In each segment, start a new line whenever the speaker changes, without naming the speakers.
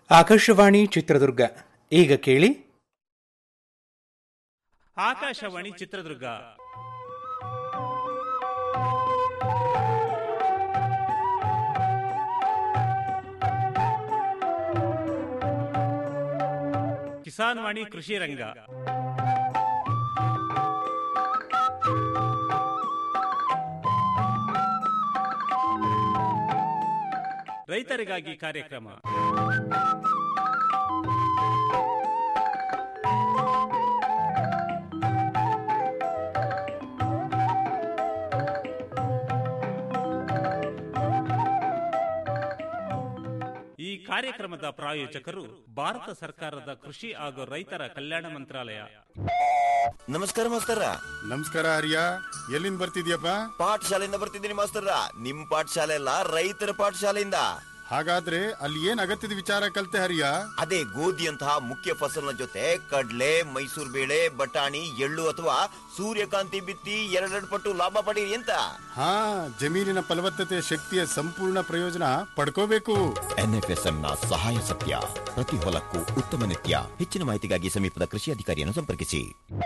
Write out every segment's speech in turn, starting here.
ಆಕಾಶವಾಣಿ ಚಿತ್ರದುರ್ಗ ಈಗ ಕೇಳಿ
ಆಕಾಶವಾಣಿ ಚಿತ್ರದುರ್ಗ ಕಿಸಾನ್ ವಾಣಿ ಕೃಷಿ ರಂಗ ರೈತರಿಗಾಗಿ ಕಾರ್ಯಕ್ರಮ ಈ ಕಾರ್ಯಕ್ರಮದ ಪ್ರಾಯೋಜಕರು ಭಾರತ ಸರ್ಕಾರದ ಕೃಷಿ ಹಾಗೂ ರೈತರ ಕಲ್ಯಾಣ ಮಂತ್ರಾಲಯ
ನಮಸ್ಕಾರ ಮಾಸ್ತರ
ನಮಸ್ಕಾರ ಹರಿಯ ಎಲ್ಲಿಂದ ಬರ್ತಿದ್ಯಪ್ಪ
ಪಾಠಶಾಲೆಯಿಂದ ಬರ್ತಿದ್ದೀನಿ ಮಾಸ್ತರ ನಿಮ್ ಪಾಠಶಾಲೆ ಅಲ್ಲ ರೈತರ ಪಾಠಶಾಲೆಯಿಂದ
ಹಾಗಾದ್ರೆ ಅಲ್ಲಿ ಏನ್ ಅಗತ್ಯದ ವಿಚಾರ ಕಲ್ತೆ ಹರಿಯ
ಅದೇ ಗೋಧಿಯಂತಹ ಮುಖ್ಯ ಫಸಲಿನ ಜೊತೆ ಕಡ್ಲೆ ಮೈಸೂರು ಬೇಳೆ ಬಟಾಣಿ ಎಳ್ಳು ಅಥವಾ ಸೂರ್ಯಕಾಂತಿ ಬಿತ್ತಿ ಎರಡೆರಡು ಪಟ್ಟು ಲಾಭ ಪಡೀರಿ ಅಂತ
ಹಾ ಜಮೀನಿನ ಫಲವತ್ತತೆ ಶಕ್ತಿಯ ಸಂಪೂರ್ಣ ಪ್ರಯೋಜನ ಪಡ್ಕೋಬೇಕು
ಎನ್ಎಫ್ಎಸ್ಎಂ ನ ಸಹಾಯ ಸತ್ಯ ಪ್ರತಿ ಹೊಲಕ್ಕೂ ಉತ್ತಮ ನಿತ್ಯ ಹೆಚ್ಚಿನ ಮಾಹಿತಿಗಾಗಿ ಸಮೀಪದ ಕೃಷಿ ಅಧಿಕಾರಿಯನ್ನು ಸಂಪರ್ಕಿಸಿ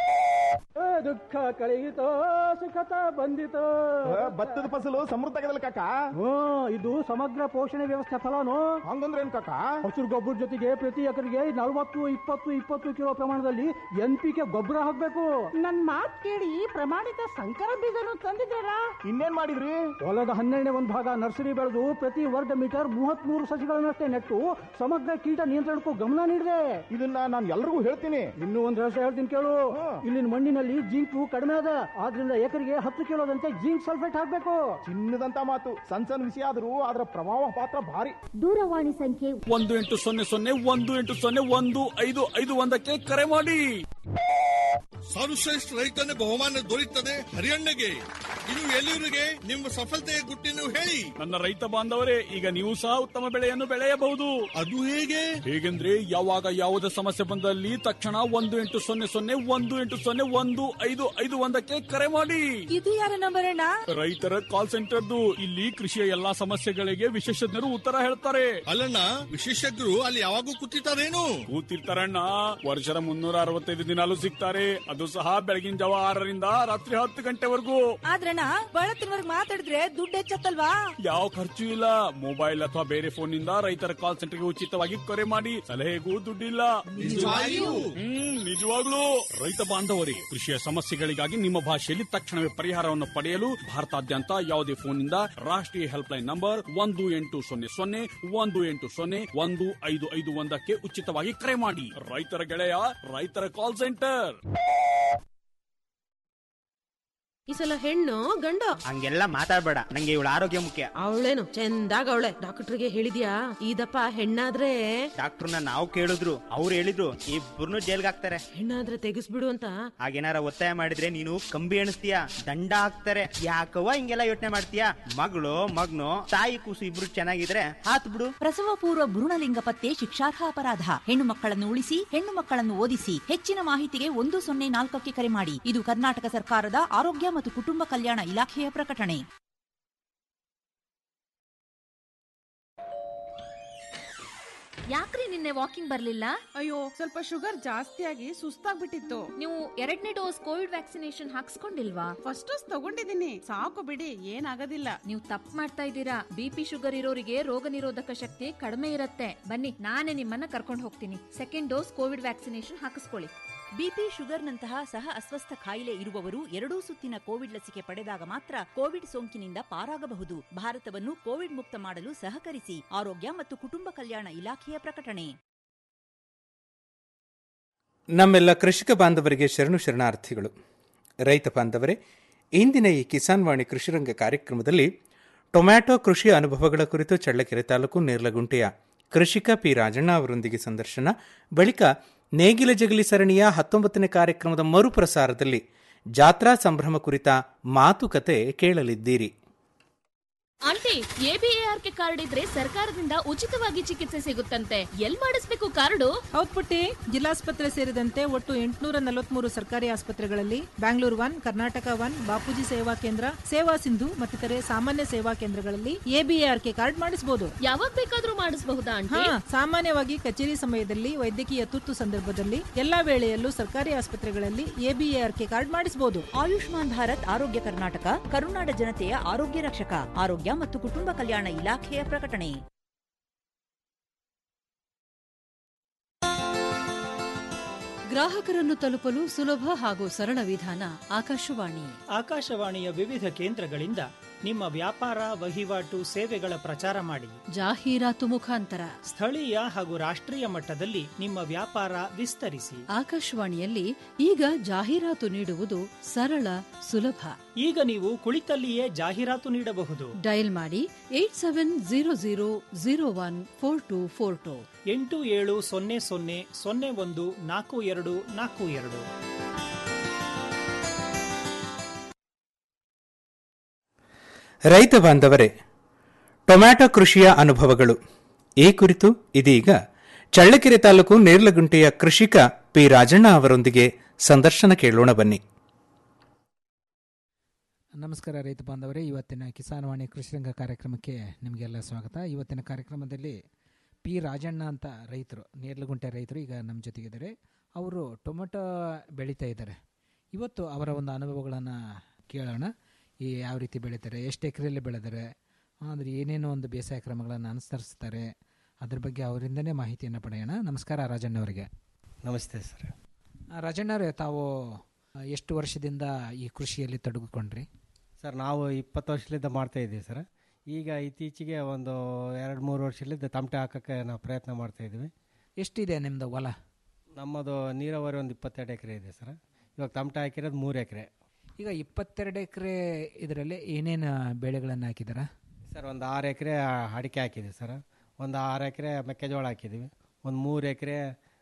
ದುಃಖ ಕಳೆಯಿತೋ ಸುಖತ ಬಂದಿತೋ
ಭತ್ತದ ಫಸಲು ಸಮೃದ್ಧ ಆಗದಲ್ಲ ಕಾಕ
ಹ್ಮ್ ಇದು ಸಮಗ್ರ ಪೋಷಣೆ ವ್ಯವಸ್ಥೆ ಫಲನು
ಹಂಗಂದ್ರೆ ಏನ್ ಕಾಕ
ಹಸಿರು ಗೊಬ್ಬರ ಜೊತೆಗೆ ಪ್ರತಿ ಎಕರೆಗೆ ನಲವತ್ತು ಇಪ್ಪತ್ತು ಇಪ್ಪತ್ತು ಕಿಲೋ ಪ್ರಮಾಣದಲ್ಲಿ ಎನ್ ಪಿ ಕೆ ಗೊಬ್ಬರ ಹಾಕ್ಬೇಕು
ನನ್ ಮಾತ್ ಕೇಳಿ ಪ್ರಮಾಣಿತ ಸಂಕರ ಬೀಜನು ತಂದಿದ್ದೀರಾ
ಇನ್ನೇನ್ ಮಾಡಿದ್ರಿ
ಹೊಲದ ಹನ್ನೆರಡನೇ ಒಂದು ಭಾಗ ನರ್ಸರಿ ಬೆಳೆದು ಪ್ರತಿ ವರ್ಗ ಮೀಟರ್ ಮೂವತ್ತ್ ಮೂರು ಸಸಿಗಳನ್ನಷ್ಟೇ ನೆಟ್ಟು ಸಮಗ್ರ ಕೀಟ ನಿಯಂತ್ರಣಕ್ಕೂ ಗಮನ ನೀಡಿದೆ
ಇದನ್ನ ನಾನು ಎಲ್ರಿಗೂ ಹೇಳ್ತೀನಿ
ಇನ್ನೂ ಒಂದ್ ರಹಸ್ಯ ಹೇಳ್ತೀನಿ ಕೇಳು
ಹ್ಮ್.
ಇಲ್ಲಿನ ಮಣ್ಣಿನಲ್ಲಿ ಜಿಂಕು ಕಡಿಮೆ ಅದ ಆದ್ರಿಂದ ಎಕರೆಗೆ ಹತ್ತು ಕಿಲೋದಂತೆ ಜಿಂಕ್ ಸಲ್ಫೇಟ್ ಹಾಕ್ಬೇಕು
ಚಿನ್ನದಂತ ಮಾತು ಸಣ್ಣ ಸಣ್ಣ ವಿಷಯ ಆದ್ರೂ ಅದ್ರ ಪ್ರಭಾವ ಪಾತ್ರ ಭಾರಿ
ದೂರವಾಣಿ ಸಂಖ್ಯೆ
ಒಂದು ಎಂಟು ಸೊನ್ನೆ ಸೊನ್ನೆ ಒಂದು ಎಂಟು ಸೊನ್ನೆ ಒಂದು ಐದು ಐದು ಒಂದಕ್ಕೆ ಕರೆ ಮಾಡಿ
ಸರ್ವಶ್ರೇಷ್ಠ ರೈತನ ಬಹುಮಾನ ದೊರೆಯುತ್ತದೆ ಹರಿಯಣ್ಣಗೆ ಇದು ಎಲ್ಲಿವರಿಗೆ ನಿಮ್ಮ ಸಫಲತೆಯ ಗುಟ್ಟಿನ ಹೇಳಿ
ನನ್ನ ರೈತ ಬಾಂಧವರೇ ಈಗ ನೀವು ಸಹ ಉತ್ತಮ ಬೆಳೆಯನ್ನು ಬೆಳೆಯಬಹುದು
ಅದು ಹೇಗೆ
ಹೇಗೆಂದ್ರೆ ಯಾವಾಗ ಯಾವುದೇ ಸಮಸ್ಯೆ ಬಂದಲ್ಲಿ ತಕ್ಷಣ ಒಂದು ಎಂಟು ಸೊನ್ನೆ ಸೊನ್ನೆ ಒಂದು ಎಂಟು ಸೊನ್ನೆ ಒಂದು ಐದು ಐದು ಒಂದಕ್ಕೆ ಕರೆ ಮಾಡಿ
ಇದು ಯಾರ ನಂಬರ್ ಅಣ್ಣ
ರೈತರ ಕಾಲ್ ಸೆಂಟರ್ದು ಇಲ್ಲಿ ಕೃಷಿಯ ಎಲ್ಲಾ ಸಮಸ್ಯೆಗಳಿಗೆ ವಿಶೇಷಜ್ಞರು ಉತ್ತರ ಹೇಳ್ತಾರೆ
ಅಲ್ಲಣ್ಣ ವಿಶೇಷಜ್ಞರು ಅಲ್ಲಿ ಯಾವಾಗೂ ಕೂತಿರ್ತಾರೇನು
ಕೂತಿರ್ತಾರಣ್ಣ ವರ್ಷದ ಮುನ್ನೂರ ಅರವತ್ತೈದು ದಿನಾಲು ಸಿಗ್ತಾರೆ ಅದು ಸಹ ಬೆಳಗಿನ ಜಾವ ಆರರಿಂದ ರಾತ್ರಿ ಹತ್ತು ಗಂಟೆವರೆಗೂ
ಆದ್ರಣ್ಣ ಬಳತ್ತಿನವರ್ಗ್ ಮಾತಾಡಿದ್ರೆ ದುಡ್ಡು ಹೆಚ್ಚತ್ತಲ್ವಾ
ಯಾವ ಖರ್ಚು ಇಲ್ಲ ಮೊಬೈಲ್ ಅಥವಾ ಬೇರೆ ಫೋನ್ ನಿಂದ ರೈತರ ಕಾಲ್ ಸೆಂಟರ್ಗೆ ಉಚಿತವಾಗಿ ಕರೆ ಮಾಡಿ ಸಲಹೆಗೂ ದುಡ್ಡಿಲ್ಲ ಹ್ಮ್ ನಿಜವಾಗ್ಲೂ ರೈತ ಬಾಂಧವರೇ ಕೃಷಿಯ ಸಮಸ್ಯೆಗಳಿಗಾಗಿ ನಿಮ್ಮ ಭಾಷೆಯಲ್ಲಿ ತಕ್ಷಣವೇ ಪರಿಹಾರವನ್ನು ಪಡೆಯಲು ಭಾರತಾದ್ಯಂತ ಯಾವುದೇ ಫೋನ್ ನಿಂದ ರಾಷ್ಟ್ರೀಯ ಹೆಲ್ಪ್ ಲೈನ್ ನಂಬರ್ ಒಂದು ಎಂಟು ಸೊನ್ನೆ ಸೊನ್ನೆ ಒಂದು ಎಂಟು ಸೊನ್ನೆ ಒಂದು ಐದು ಐದು ಒಂದಕ್ಕೆ ಉಚಿತವಾಗಿ ಕರೆ ಮಾಡಿ ರೈತರ ಗೆಳೆಯ ರೈತರ ಕಾಲ್ ಸೆಂಟರ್
ಈ ಸಲ ಹೆಣ್ಣು ಗಂಡು
ಹಂಗೆಲ್ಲ ಮಾತಾಡ್ಬೇಡ ನಂಗೆ ಇವಳ ಆರೋಗ್ಯ ಮುಖ್ಯ
ಅವಳೇನು ಚಂದಾಗ ಅವಳೆ ಡಾಕ್ಟರ್ಗೆ ಹೇಳಿದ್ಯಾ ಇದಪ್ಪ ಹೆಣ್ಣಾದ್ರೆ
ಡಾಕ್ಟರ್ನ ನಾವು ಕೇಳಿದ್ರು ಅವ್ರು ಹೇಳಿದ್ರು ಇಬ್ಬರನ್ನು ಜೈಲ್ಗೆ ಹಾಕ್ತಾರೆ
ಹೆಣ್ಣಾದ್ರೆ ತೆಗಿಸ್ಬಿಡು ಅಂತ
ಹಾಗೇನಾರ ಒತ್ತಾಯ ಮಾಡಿದ್ರೆ ನೀನು ಕಂಬಿ ಎಣಿಸ್ತೀಯ ದಂಡ ಹಾಕ್ತಾರೆ ಯಾಕವ್ವ ಹಿಂಗೆಲ್ಲ ಯೋಚನೆ ಮಾಡ್ತೀಯ ಮಗಳು ಮಗ್ನು ತಾಯಿ ಕೂಸು ಇಬ್ರು ಚೆನ್ನಾಗಿದ್ರೆ ಹಾತ್ ಬಿಡು
ಪ್ರಸವ ಪೂರ್ವ ಭ್ರೂಣಲಿಂಗ ಪತ್ತೆ ಶಿಕ್ಷಾರ್ಹ ಅಪರಾಧ ಹೆಣ್ಣು ಮಕ್ಕಳನ್ನು ಉಳಿಸಿ ಹೆಣ್ಣು ಮಕ್ಕಳನ್ನು ಓದಿಸಿ ಹೆಚ್ಚಿನ ಮಾಹಿತಿಗೆ ಒಂದು ಸೊನ್ನೆ ನಾಲ್ಕಕ್ಕೆ ಕರೆ ಮಾಡಿ ಇದು ಕರ್ನಾಟಕ ಸರ್ಕಾರದ ಆರೋಗ್ಯ ಮತ್ತು ಕುಟುಂಬ ಕಲ್ಯಾಣ ಇಲಾಖೆಯ ಪ್ರಕಟಣೆ
ಯಾಕ್ರಿ ನಿನ್ನೆ ವಾಕಿಂಗ್ ಬರ್ಲಿಲ್ಲ
ಅಯ್ಯೋ ಸ್ವಲ್ಪ ಶುಗರ್ ಜಾಸ್ತಿ ಆಗಿ ಸುಸ್ತಾಗ್ಬಿಟ್ಟಿತ್ತು
ನೀವು ಎರಡನೇ ಡೋಸ್ ಕೋವಿಡ್ ವ್ಯಾಕ್ಸಿನೇಷನ್ ಹಾಕ್ಸ್ಕೊಂಡಿಲ್ವಾ
ಫಸ್ಟ್ ಡೋಸ್ ತಗೊಂಡಿದ್ದೀನಿ ಸಾಕು ಬಿಡಿ ಏನಾಗೋದಿಲ್ಲ
ನೀವು ತಪ್ಪು ಮಾಡ್ತಾ ಇದ್ದೀರಾ ಬಿಪಿ ಶುಗರ್ ಇರೋರಿಗೆ ರೋಗ ನಿರೋಧಕ ಶಕ್ತಿ ಕಡಿಮೆ ಇರುತ್ತೆ ಬನ್ನಿ ನಾನೇ ನಿಮ್ಮನ್ನ ಕರ್ಕೊಂಡು ಹೋಗ್ತೀನಿ ಸೆಕೆಂಡ್ ಡೋಸ್ ಕೋವಿಡ್ ವ್ಯಾಕ್ಸಿನೇಷನ್ ಹಾಕಿಸ್ಕೊಳ್ಳಿ
ಬಿಪಿ ಶುಗರ್ನಂತಹ ಸಹ ಅಸ್ವಸ್ಥ ಕಾಯಿಲೆ ಇರುವವರು ಎರಡೂ ಸುತ್ತಿನ ಕೋವಿಡ್ ಲಸಿಕೆ ಪಡೆದಾಗ ಮಾತ್ರ ಕೋವಿಡ್ ಸೋಂಕಿನಿಂದ ಪಾರಾಗಬಹುದು ಭಾರತವನ್ನು ಕೋವಿಡ್ ಮುಕ್ತ ಮಾಡಲು ಸಹಕರಿಸಿ ಆರೋಗ್ಯ ಮತ್ತು ಕುಟುಂಬ ಕಲ್ಯಾಣ ಇಲಾಖೆಯ ಪ್ರಕಟಣೆ
ನಮ್ಮೆಲ್ಲ ಕೃಷಿಕ ಬಾಂಧವರಿಗೆ ಶರಣು ಶರಣಾರ್ಥಿಗಳು ರೈತ ಬಾಂಧವರೇ ಇಂದಿನ ಈ ಕಿಸಾನ್ ವಾಣಿ ಕೃಷಿರಂಗ ಕಾರ್ಯಕ್ರಮದಲ್ಲಿ ಟೊಮ್ಯಾಟೊ ಕೃಷಿ ಅನುಭವಗಳ ಕುರಿತು ಚಳ್ಳಕೆರೆ ತಾಲೂಕು ನೇರ್ಲಗುಂಟೆಯ ಕೃಷಿಕ ಪಿ ರಾಜಣ್ಣ ಅವರೊಂದಿಗೆ ಸಂದರ್ಶನ ಬಳಿಕ ನೇಗಿಲ ಜಗಲಿ ಸರಣಿಯ ಹತ್ತೊಂಬತ್ತನೇ ಕಾರ್ಯಕ್ರಮದ ಮರುಪ್ರಸಾರದಲ್ಲಿ ಜಾತ್ರಾ ಸಂಭ್ರಮ ಕುರಿತ ಮಾತುಕತೆ ಕೇಳಲಿದ್ದೀರಿ
ಆಂಟಿ ಎಬಿಎಆರ್ಕೆ ಕಾರ್ಡ್ ಇದ್ರೆ ಸರ್ಕಾರದಿಂದ ಉಚಿತವಾಗಿ ಚಿಕಿತ್ಸೆ ಸಿಗುತ್ತಂತೆ ಎಲ್ ಮಾಡಿಸ್ಬೇಕು ಕಾರ್ಡು
ಹೌದ್ ಪುಟ್ಟಿ ಜಿಲ್ಲಾಸ್ಪತ್ರೆ ಸೇರಿದಂತೆ ಒಟ್ಟು ಎಂಟುನೂರ ನಲವತ್ಮೂರು ಸರ್ಕಾರಿ ಆಸ್ಪತ್ರೆಗಳಲ್ಲಿ ಬ್ಯಾಂಗ್ಳೂರ್ ಒನ್ ಕರ್ನಾಟಕ ಒನ್ ಬಾಪೂಜಿ ಸೇವಾ ಕೇಂದ್ರ ಸೇವಾ ಸಿಂಧು ಮತ್ತಿತರೆ ಸಾಮಾನ್ಯ ಸೇವಾ ಕೇಂದ್ರಗಳಲ್ಲಿ ಎಬಿಎಆರ್ಕೆ ಕಾರ್ಡ್ ಮಾಡಿಸಬಹುದು
ಯಾವಾಗ ಬೇಕಾದ್ರೂ ಮಾಡಿಸಬಹುದಾ
ಹಾ
ಆಂಟಿ
ಸಾಮಾನ್ಯವಾಗಿ ಕಚೇರಿ ಸಮಯದಲ್ಲಿ ವೈದ್ಯಕೀಯ ತುರ್ತು ಸಂದರ್ಭದಲ್ಲಿ ಎಲ್ಲಾ ವೇಳೆಯಲ್ಲೂ ಸರ್ಕಾರಿ ಆಸ್ಪತ್ರೆಗಳಲ್ಲಿ ಎಬಿಎಆರ್ಕೆ ಕಾರ್ಡ್ ಮಾಡಿಸಬಹುದು
ಆಯುಷ್ಮಾನ್ ಭಾರತ್ ಆರೋಗ್ಯ ಕರ್ನಾಟಕ ಕರುನಾಡ ಜನತೆಯ ಆರೋಗ್ಯ ರಕ್ಷಕ ಆರೋಗ್ಯ ಮತ್ತು ಕುಟುಂಬ ಕಲ್ಯಾಣ ಇಲಾಖೆಯ ಪ್ರಕಟಣೆ
ಗ್ರಾಹಕರನ್ನು ತಲುಪಲು ಸುಲಭ ಹಾಗೂ ಸರಳ ವಿಧಾನ ಆಕಾಶವಾಣಿ
ಆಕಾಶವಾಣಿಯ ವಿವಿಧ ಕೇಂದ್ರಗಳಿಂದ ನಿಮ್ಮ ವ್ಯಾಪಾರ ವಹಿವಾಟು ಸೇವೆಗಳ ಪ್ರಚಾರ ಮಾಡಿ
ಜಾಹೀರಾತು ಮುಖಾಂತರ
ಸ್ಥಳೀಯ ಹಾಗೂ ರಾಷ್ಟ್ರೀಯ ಮಟ್ಟದಲ್ಲಿ ನಿಮ್ಮ ವ್ಯಾಪಾರ ವಿಸ್ತರಿಸಿ
ಆಕಾಶವಾಣಿಯಲ್ಲಿ ಈಗ ಜಾಹೀರಾತು ನೀಡುವುದು ಸರಳ ಸುಲಭ
ಈಗ ನೀವು ಕುಳಿತಲ್ಲಿಯೇ ಜಾಹೀರಾತು ನೀಡಬಹುದು
ಡಯಲ್ ಮಾಡಿ eight seven zero zero zero one four two four two
ಎಂಟು ಏಳು ಸೊನ್ನೆ ಸೊನ್ನೆ ಸೊನ್ನೆ ಒಂದು ನಾಲ್ಕು ಎರಡು ನಾಲ್ಕು ಎರಡು
ರೈತ ಬಾಂಧವರೇ ಟೊಮ್ಯಾಟೊ ಕೃಷಿಯ ಅನುಭವಗಳು ಈ ಕುರಿತು ಇದೀಗ ಚಳ್ಳಕೆರೆ ತಾಲೂಕು ನೇರ್ಲಗುಂಟೆಯ ಕೃಷಿಕ ಪಿ ರಾಜಣ್ಣ ಅವರೊಂದಿಗೆ ಸಂದರ್ಶನ ಕೇಳೋಣ ಬನ್ನಿ
ನಮಸ್ಕಾರ ರೈತ ಬಾಂಧವರೇ ಇವತ್ತಿನ ಕಿಸಾನ್ ವಾಣಿ ಕೃಷಿರಂಗ ಕಾರ್ಯಕ್ರಮಕ್ಕೆ ನಿಮಗೆಲ್ಲ ಸ್ವಾಗತ ಇವತ್ತಿನ ಕಾರ್ಯಕ್ರಮದಲ್ಲಿ ಪಿ ರಾಜಣ್ಣ ಅಂತ ರೈತರು ನೇರ್ಲಗುಂಟೆ ರೈತರು ಈಗ ನಮ್ಮ ಜೊತೆಗಿದ್ದಾರೆ ಅವರು ಟೊಮೆಟೊ ಬೆಳೀತಾ ಇದ್ದಾರೆ ಇವತ್ತು ಅವರ ಒಂದು ಅನುಭವಗಳನ್ನು ಕೇಳೋಣ ಈ ಯಾವ ರೀತಿ ಬೆಳೀತಾರೆ ಎಷ್ಟು ಎಕರೆಯಲ್ಲಿ ಬೆಳೆದರೆ ಅಂದರೆ ಏನೇನೋ ಒಂದು ಬೇಸಾಯ ಕ್ರಮಗಳನ್ನು ಅನುಸರಿಸ್ತಾರೆ ಅದ್ರ ಬಗ್ಗೆ ಅವರಿಂದನೇ ಮಾಹಿತಿಯನ್ನು ಪಡೆಯೋಣ ನಮಸ್ಕಾರ ರಾಜಣ್ಣ ಅವರಿಗೆ
ನಮಸ್ತೆ ಸರ್
ರಾಜಣ್ಣವರೇ ತಾವು ಎಷ್ಟು ವರ್ಷದಿಂದ ಈ ಕೃಷಿಯಲ್ಲಿ ತೊಡಗಿಕೊಂಡ್ರಿ
ಸರ್ ನಾವು ಇಪ್ಪತ್ತು ವರ್ಷದಿಂದ ಮಾಡ್ತಾ ಇದ್ದೀವಿ ಸರ್ ಈಗ ಇತ್ತೀಚೆಗೆ ಒಂದು ಎರಡು ಮೂರು ವರ್ಷದಿಂದ ತಮಟೆ ಹಾಕೋಕ್ಕೆ ನಾವು ಪ್ರಯತ್ನ ಮಾಡ್ತಾ ಇದ್ದೀವಿ
ಎಷ್ಟಿದೆ ನಿಮ್ಮದು ಹೊಲ
ನಮ್ಮದು ನೀರಾವರಿ ಒಂದು ಇಪ್ಪತ್ತೆರಡು ಎಕರೆ ಇದೆ ಸರ್ ಇವಾಗ ತಮಟೆ ಹಾಕಿರೋದು ಮೂರು ಎಕರೆ
ಈಗ ಇಪ್ಪತ್ತೆರಡು ಎಕರೆ ಇದರಲ್ಲಿ ಏನೇನು ಬೆಳೆಗಳನ್ನು ಹಾಕಿದಾರ
ಸರ್ ಒಂದು ಆರು ಎಕರೆ ಅಡಿಕೆ ಹಾಕಿದ್ದೀವಿ ಸರ್ ಒಂದು ಆರು ಎಕರೆ ಮೆಕ್ಕೆಜೋಳ ಹಾಕಿದ್ದೀವಿ ಒಂದು ಮೂರು ಎಕರೆ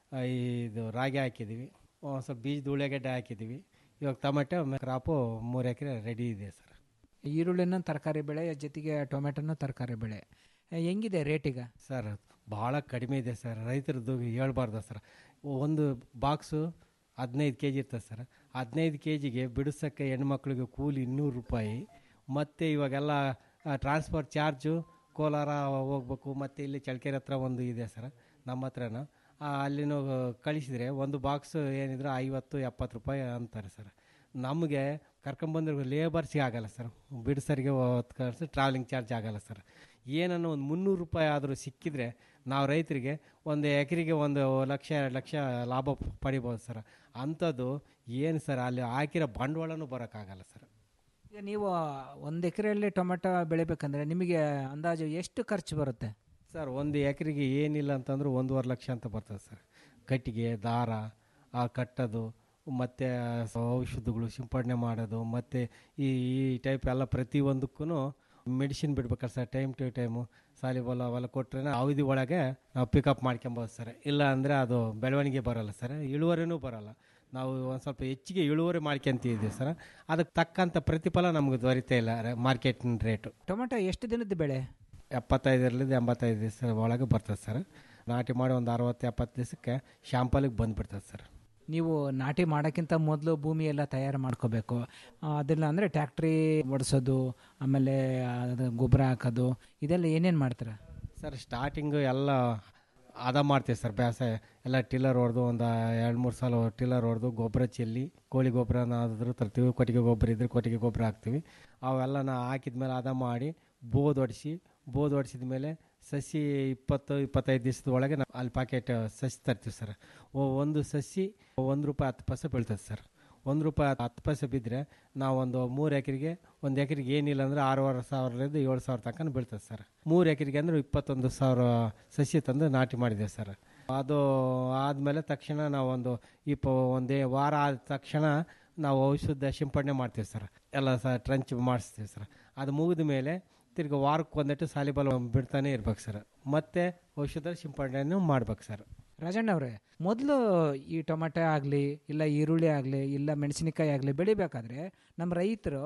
ಇದು ರಾಗಿ ಹಾಕಿದ್ದೀವಿ ಒಂದು ಸ್ವಲ್ಪ ಬೀಜದ ಉಳ್ಳಾಗಡ್ಡೆ ಹಾಕಿದ್ದೀವಿ ಇವಾಗ ಟೊಮೆಟೊ ಕ್ರಾಪು ಮೂರು ಎಕರೆ ರೆಡಿ ಇದೆ ಸರ್
ಈರುಳ್ಳಿನ ತರಕಾರಿ ಬೆಳೆ ಜೊತೆಗೆ ಟೊಮೆಟೊನು ತರಕಾರಿ ಬೆಳೆ ಹೆಂಗಿದೆ ರೇಟಿಗ
ಸರ್ ಭಾಳ ಕಡಿಮೆ ಇದೆ ಸರ್ ರೈತರದ್ದು ಹೇಳ್ಬಾರ್ದು ಸರ್ ಒಂದು ಬಾಕ್ಸು ಹದಿನೈದು ಕೆ ಜಿ ಇರ್ತದೆ ಸರ್ ಹದಿನೈದು ಕೆ ಜಿಗೆ ಬಿಡಿಸೋಕ್ಕೆ ಹೆಣ್ಮಕ್ಳಿಗೆ ಕೂಲಿ ಇನ್ನೂರು ರೂಪಾಯಿ ಮತ್ತು ಇವಾಗೆಲ್ಲ ಟ್ರಾನ್ಸ್ಫರ್ ಚಾರ್ಜು ಕೋಲಾರ ಹೋಗ್ಬೇಕು ಮತ್ತು ಇಲ್ಲಿ ಚಳ್ಳಕೆರೆ ಹತ್ರ ಒಂದು ಇದೆ ಸರ್ ನಮ್ಮ ಹತ್ರನೂ ಅಲ್ಲಿನೂ ಕಳಿಸಿದರೆ ಒಂದು ಬಾಕ್ಸ್ ಏನಿದ್ರೆ ಐವತ್ತು ಎಪ್ಪತ್ತು ರೂಪಾಯಿ ಅಂತಾರೆ ಸರ್ ನಮಗೆ ಕರ್ಕೊಂಬಂದ್ರೆ ಲೇಬರ್ಸಿಗೆ ಆಗಲ್ಲ ಸರ್ ಬಿಡಿಸರಿಗೆ ಹೊತ್ತು ಕಳಿಸಿ ಟ್ರಾವೆಲಿಂಗ್ ಚಾರ್ಜ್ ಆಗಲ್ಲ ಸರ್ ಏನನ್ನು ಒಂದು ಮುನ್ನೂರು ರೂಪಾಯಿ ಆದರೂ ಸಿಕ್ಕಿದ್ರೆ ನಾವು ರೈತರಿಗೆ ಒಂದು ಎಕರೆಗೆ ಒಂದು ಲಕ್ಷ ಎರಡು ಲಕ್ಷ ಲಾಭ ಪಡಿಬೋದು ಸರ್ ಅಂಥದ್ದು ಏನು ಸರ್ ಅಲ್ಲಿ ಹಾಕಿರೋ ಬಂಡವಾಳನೂ ಬರೋಕ್ಕಾಗಲ್ಲ ಸರ್
ಈಗ ನೀವು ಒಂದು ಎಕರೆಯಲ್ಲಿ ಟೊಮೆಟೊ ಬೆಳಿಬೇಕಂದ್ರೆ ನಿಮಗೆ ಅಂದಾಜು ಎಷ್ಟು ಖರ್ಚು ಬರುತ್ತೆ
ಸರ್ ಒಂದು ಎಕರೆಗೆ ಏನಿಲ್ಲ ಅಂತಂದ್ರೆ ಒಂದೂವರೆ ಲಕ್ಷ ಅಂತ ಬರ್ತದೆ ಸರ್ ಕಟ್ಟಿಗೆ ದಾರ ಆ ಕಟ್ಟೋದು ಮತ್ತು ಔಷಧಗಳು ಸಿಂಪಡಣೆ ಮಾಡೋದು ಮತ್ತು ಈ ಈ ಟೈಪ್ ಎಲ್ಲ ಪ್ರತಿಯೊಂದಕ್ಕೂ ಮೆಡಿಸಿನ್ ಬಿಡ್ಬೇಕಾರೆ sir time to time soluble ಅವೆಲ್ಲ ಕೊಟ್ಟರೆ ಅವಧಿ ಒಳಗೆ ನಾವು ಪಿಕಪ್ ಮಾಡ್ಕೊಬೋದು ಸರ್ ಇಲ್ಲ ಅಂದರೆ ಅದು ಬೆಳವಣಿಗೆ ಬರೋಲ್ಲ ಸರ್ ಇಳುವರಿನೂ ಬರೋಲ್ಲ ನಾವು ಒಂದು ಸ್ವಲ್ಪ ಹೆಚ್ಚಿಗೆ ಇಳುವರಿ ಮಾಡ್ಕೊಂತಿದ್ದೀವಿ ಸರ್ ಅದಕ್ಕೆ ತಕ್ಕಂಥ ಪ್ರತಿಫಲ ನಮಗೆ ದೊರೀತಾ ಇಲ್ಲ ಮಾರ್ಕೆಟಿನ ರೇಟು
ಟೊಮೆಟೊ ಎಷ್ಟು ದಿನದ ಬೆಳೆ
ಎಪ್ಪತ್ತೈದರಿಂದ ಎಂಬತ್ತೈದು ದಿವಸ ಒಳಗೆ ಬರ್ತದೆ ಸರ್ ನಾಟಿ ಮಾಡಿ ಒಂದು ಅರವತ್ತು ಎಪ್ಪತ್ತು ದಿವಸಕ್ಕೆ ಶಾಂಪಲಿಗೆ ಬಂದುಬಿಡ್ತದೆ ಸರ್
ನೀವು ನಾಟಿ ಮಾಡೋಕ್ಕಿಂತ ಮೊದಲು ಭೂಮಿ ಎಲ್ಲ ತಯಾರು ಮಾಡ್ಕೋಬೇಕು ಅದೆಲ್ಲ ಅಂದರೆ ಟ್ಯಾಕ್ಟ್ರಿ ಓಡಿಸೋದು ಆಮೇಲೆ ಅದು ಗೊಬ್ಬರ ಹಾಕೋದು ಇದೆಲ್ಲ ಏನೇನು ಮಾಡ್ತೀರಾ
ಸರ್ ಸ್ಟಾರ್ಟಿಂಗು ಎಲ್ಲ ಅದ ಮಾಡ್ತೀವಿ ಸರ್ ಬೇಸಾಯ ಎಲ್ಲ ಟಿಲ್ಲರ್ ಹೊಡೆದು ಒಂದು ಎರಡು ಮೂರು ಸಲ ಟಿಲ್ಲರ್ ಹೊಡೆದು ಗೊಬ್ಬರ ಚೆಲ್ಲಿ ಕೋಳಿ ಗೊಬ್ಬರನಾದರೂ ತರ್ತೀವಿ ಕೊಟ್ಟಿಗೆ ಗೊಬ್ಬರ ಇದ್ರೆ ಕೊಟ್ಟಿಗೆ ಗೊಬ್ಬರ ಹಾಕ್ತೀವಿ ಅವೆಲ್ಲನ ಹಾಕಿದ ಮೇಲೆ ಅದ ಮಾಡಿ ಬೋದ್ ಹೊಡಿಸಿ ಬೋದ್ ಹೊಡಿಸಿದ ಮೇಲೆ ಸಸಿ ಇಪ್ಪತ್ತು ಇಪ್ಪತ್ತೈದು ದಿವಸದ ಒಳಗೆ ನಾವು ಅಲ್ಲಿ ಪ್ಯಾಕೆಟ್ ಸಸಿ ತರ್ತೀವಿ ಸರ್ ಒಂದು ಸಸಿ ಒಂದು ರೂಪಾಯಿ ಹತ್ತು ಪೈಸೆ ಬೀಳ್ತದೆ ಸರ್ ಒಂದು ರೂಪಾಯಿ ಹತ್ತು ಪೈಸೆ ಬಿದ್ದರೆ ನಾವು ಒಂದು ಮೂರು ಎಕರೆಗೆ ಒಂದು ಎಕರೆಗೆ ಏನಿಲ್ಲ ಅಂದರೆ ಆರೂವರೆ ಸಾವಿರದಿಂದ ಏಳು ಸಾವಿರ ತನಕ ಬೀಳ್ತದೆ ಸರ್ ಮೂರು ಎಕರೆಗೆ ಅಂದರೆ ಇಪ್ಪತ್ತೊಂದು ಸಾವಿರ ಸಸಿ ತಂದು ನಾಟಿ ಮಾಡಿದೆ ಸರ್ ಅದು ಆದಮೇಲೆ ತಕ್ಷಣ ನಾವು ಒಂದು ಇಪ್ಪ ಒಂದೇ ವಾರ ಆದ ತಕ್ಷಣ ನಾವು ಔಷಧ ಸಿಂಪಡಣೆ ಮಾಡ್ತೀವಿ ಸರ್ ಎಲ್ಲ ಸಹ ಟ್ರಂಚ್ ಮಾಡಿಸ್ತೀವಿ ಸರ್ ಅದು ಮುಗಿದ ಮೇಲೆ ತಿರ್ಗಿ ವಾರಕ್ಕೆ ಒಂದಟ್ಟು ಸಾಲಿಬಲ್ ಬಿಡ್ತಾನೆ ಇರ್ಬೇಕು ಸರ್ ಮತ್ತೆ ಔಷಧ ಸಿಂಪಡಣೆನೂ ಮಾಡ್ಬೇಕು ಸರ್
ರಾಜಣ್ಣ ಅವರೇ ಮೊದಲು ಈ ಟೊಮೆಟೊ ಆಗಲಿ ಇಲ್ಲ ಈರುಳ್ಳಿ ಆಗಲಿ ಇಲ್ಲ ಮೆಣಸಿನಕಾಯಿ ಆಗಲಿ ಬೆಳಿಬೇಕಾದ್ರೆ ನಮ್ಮ ರೈತರು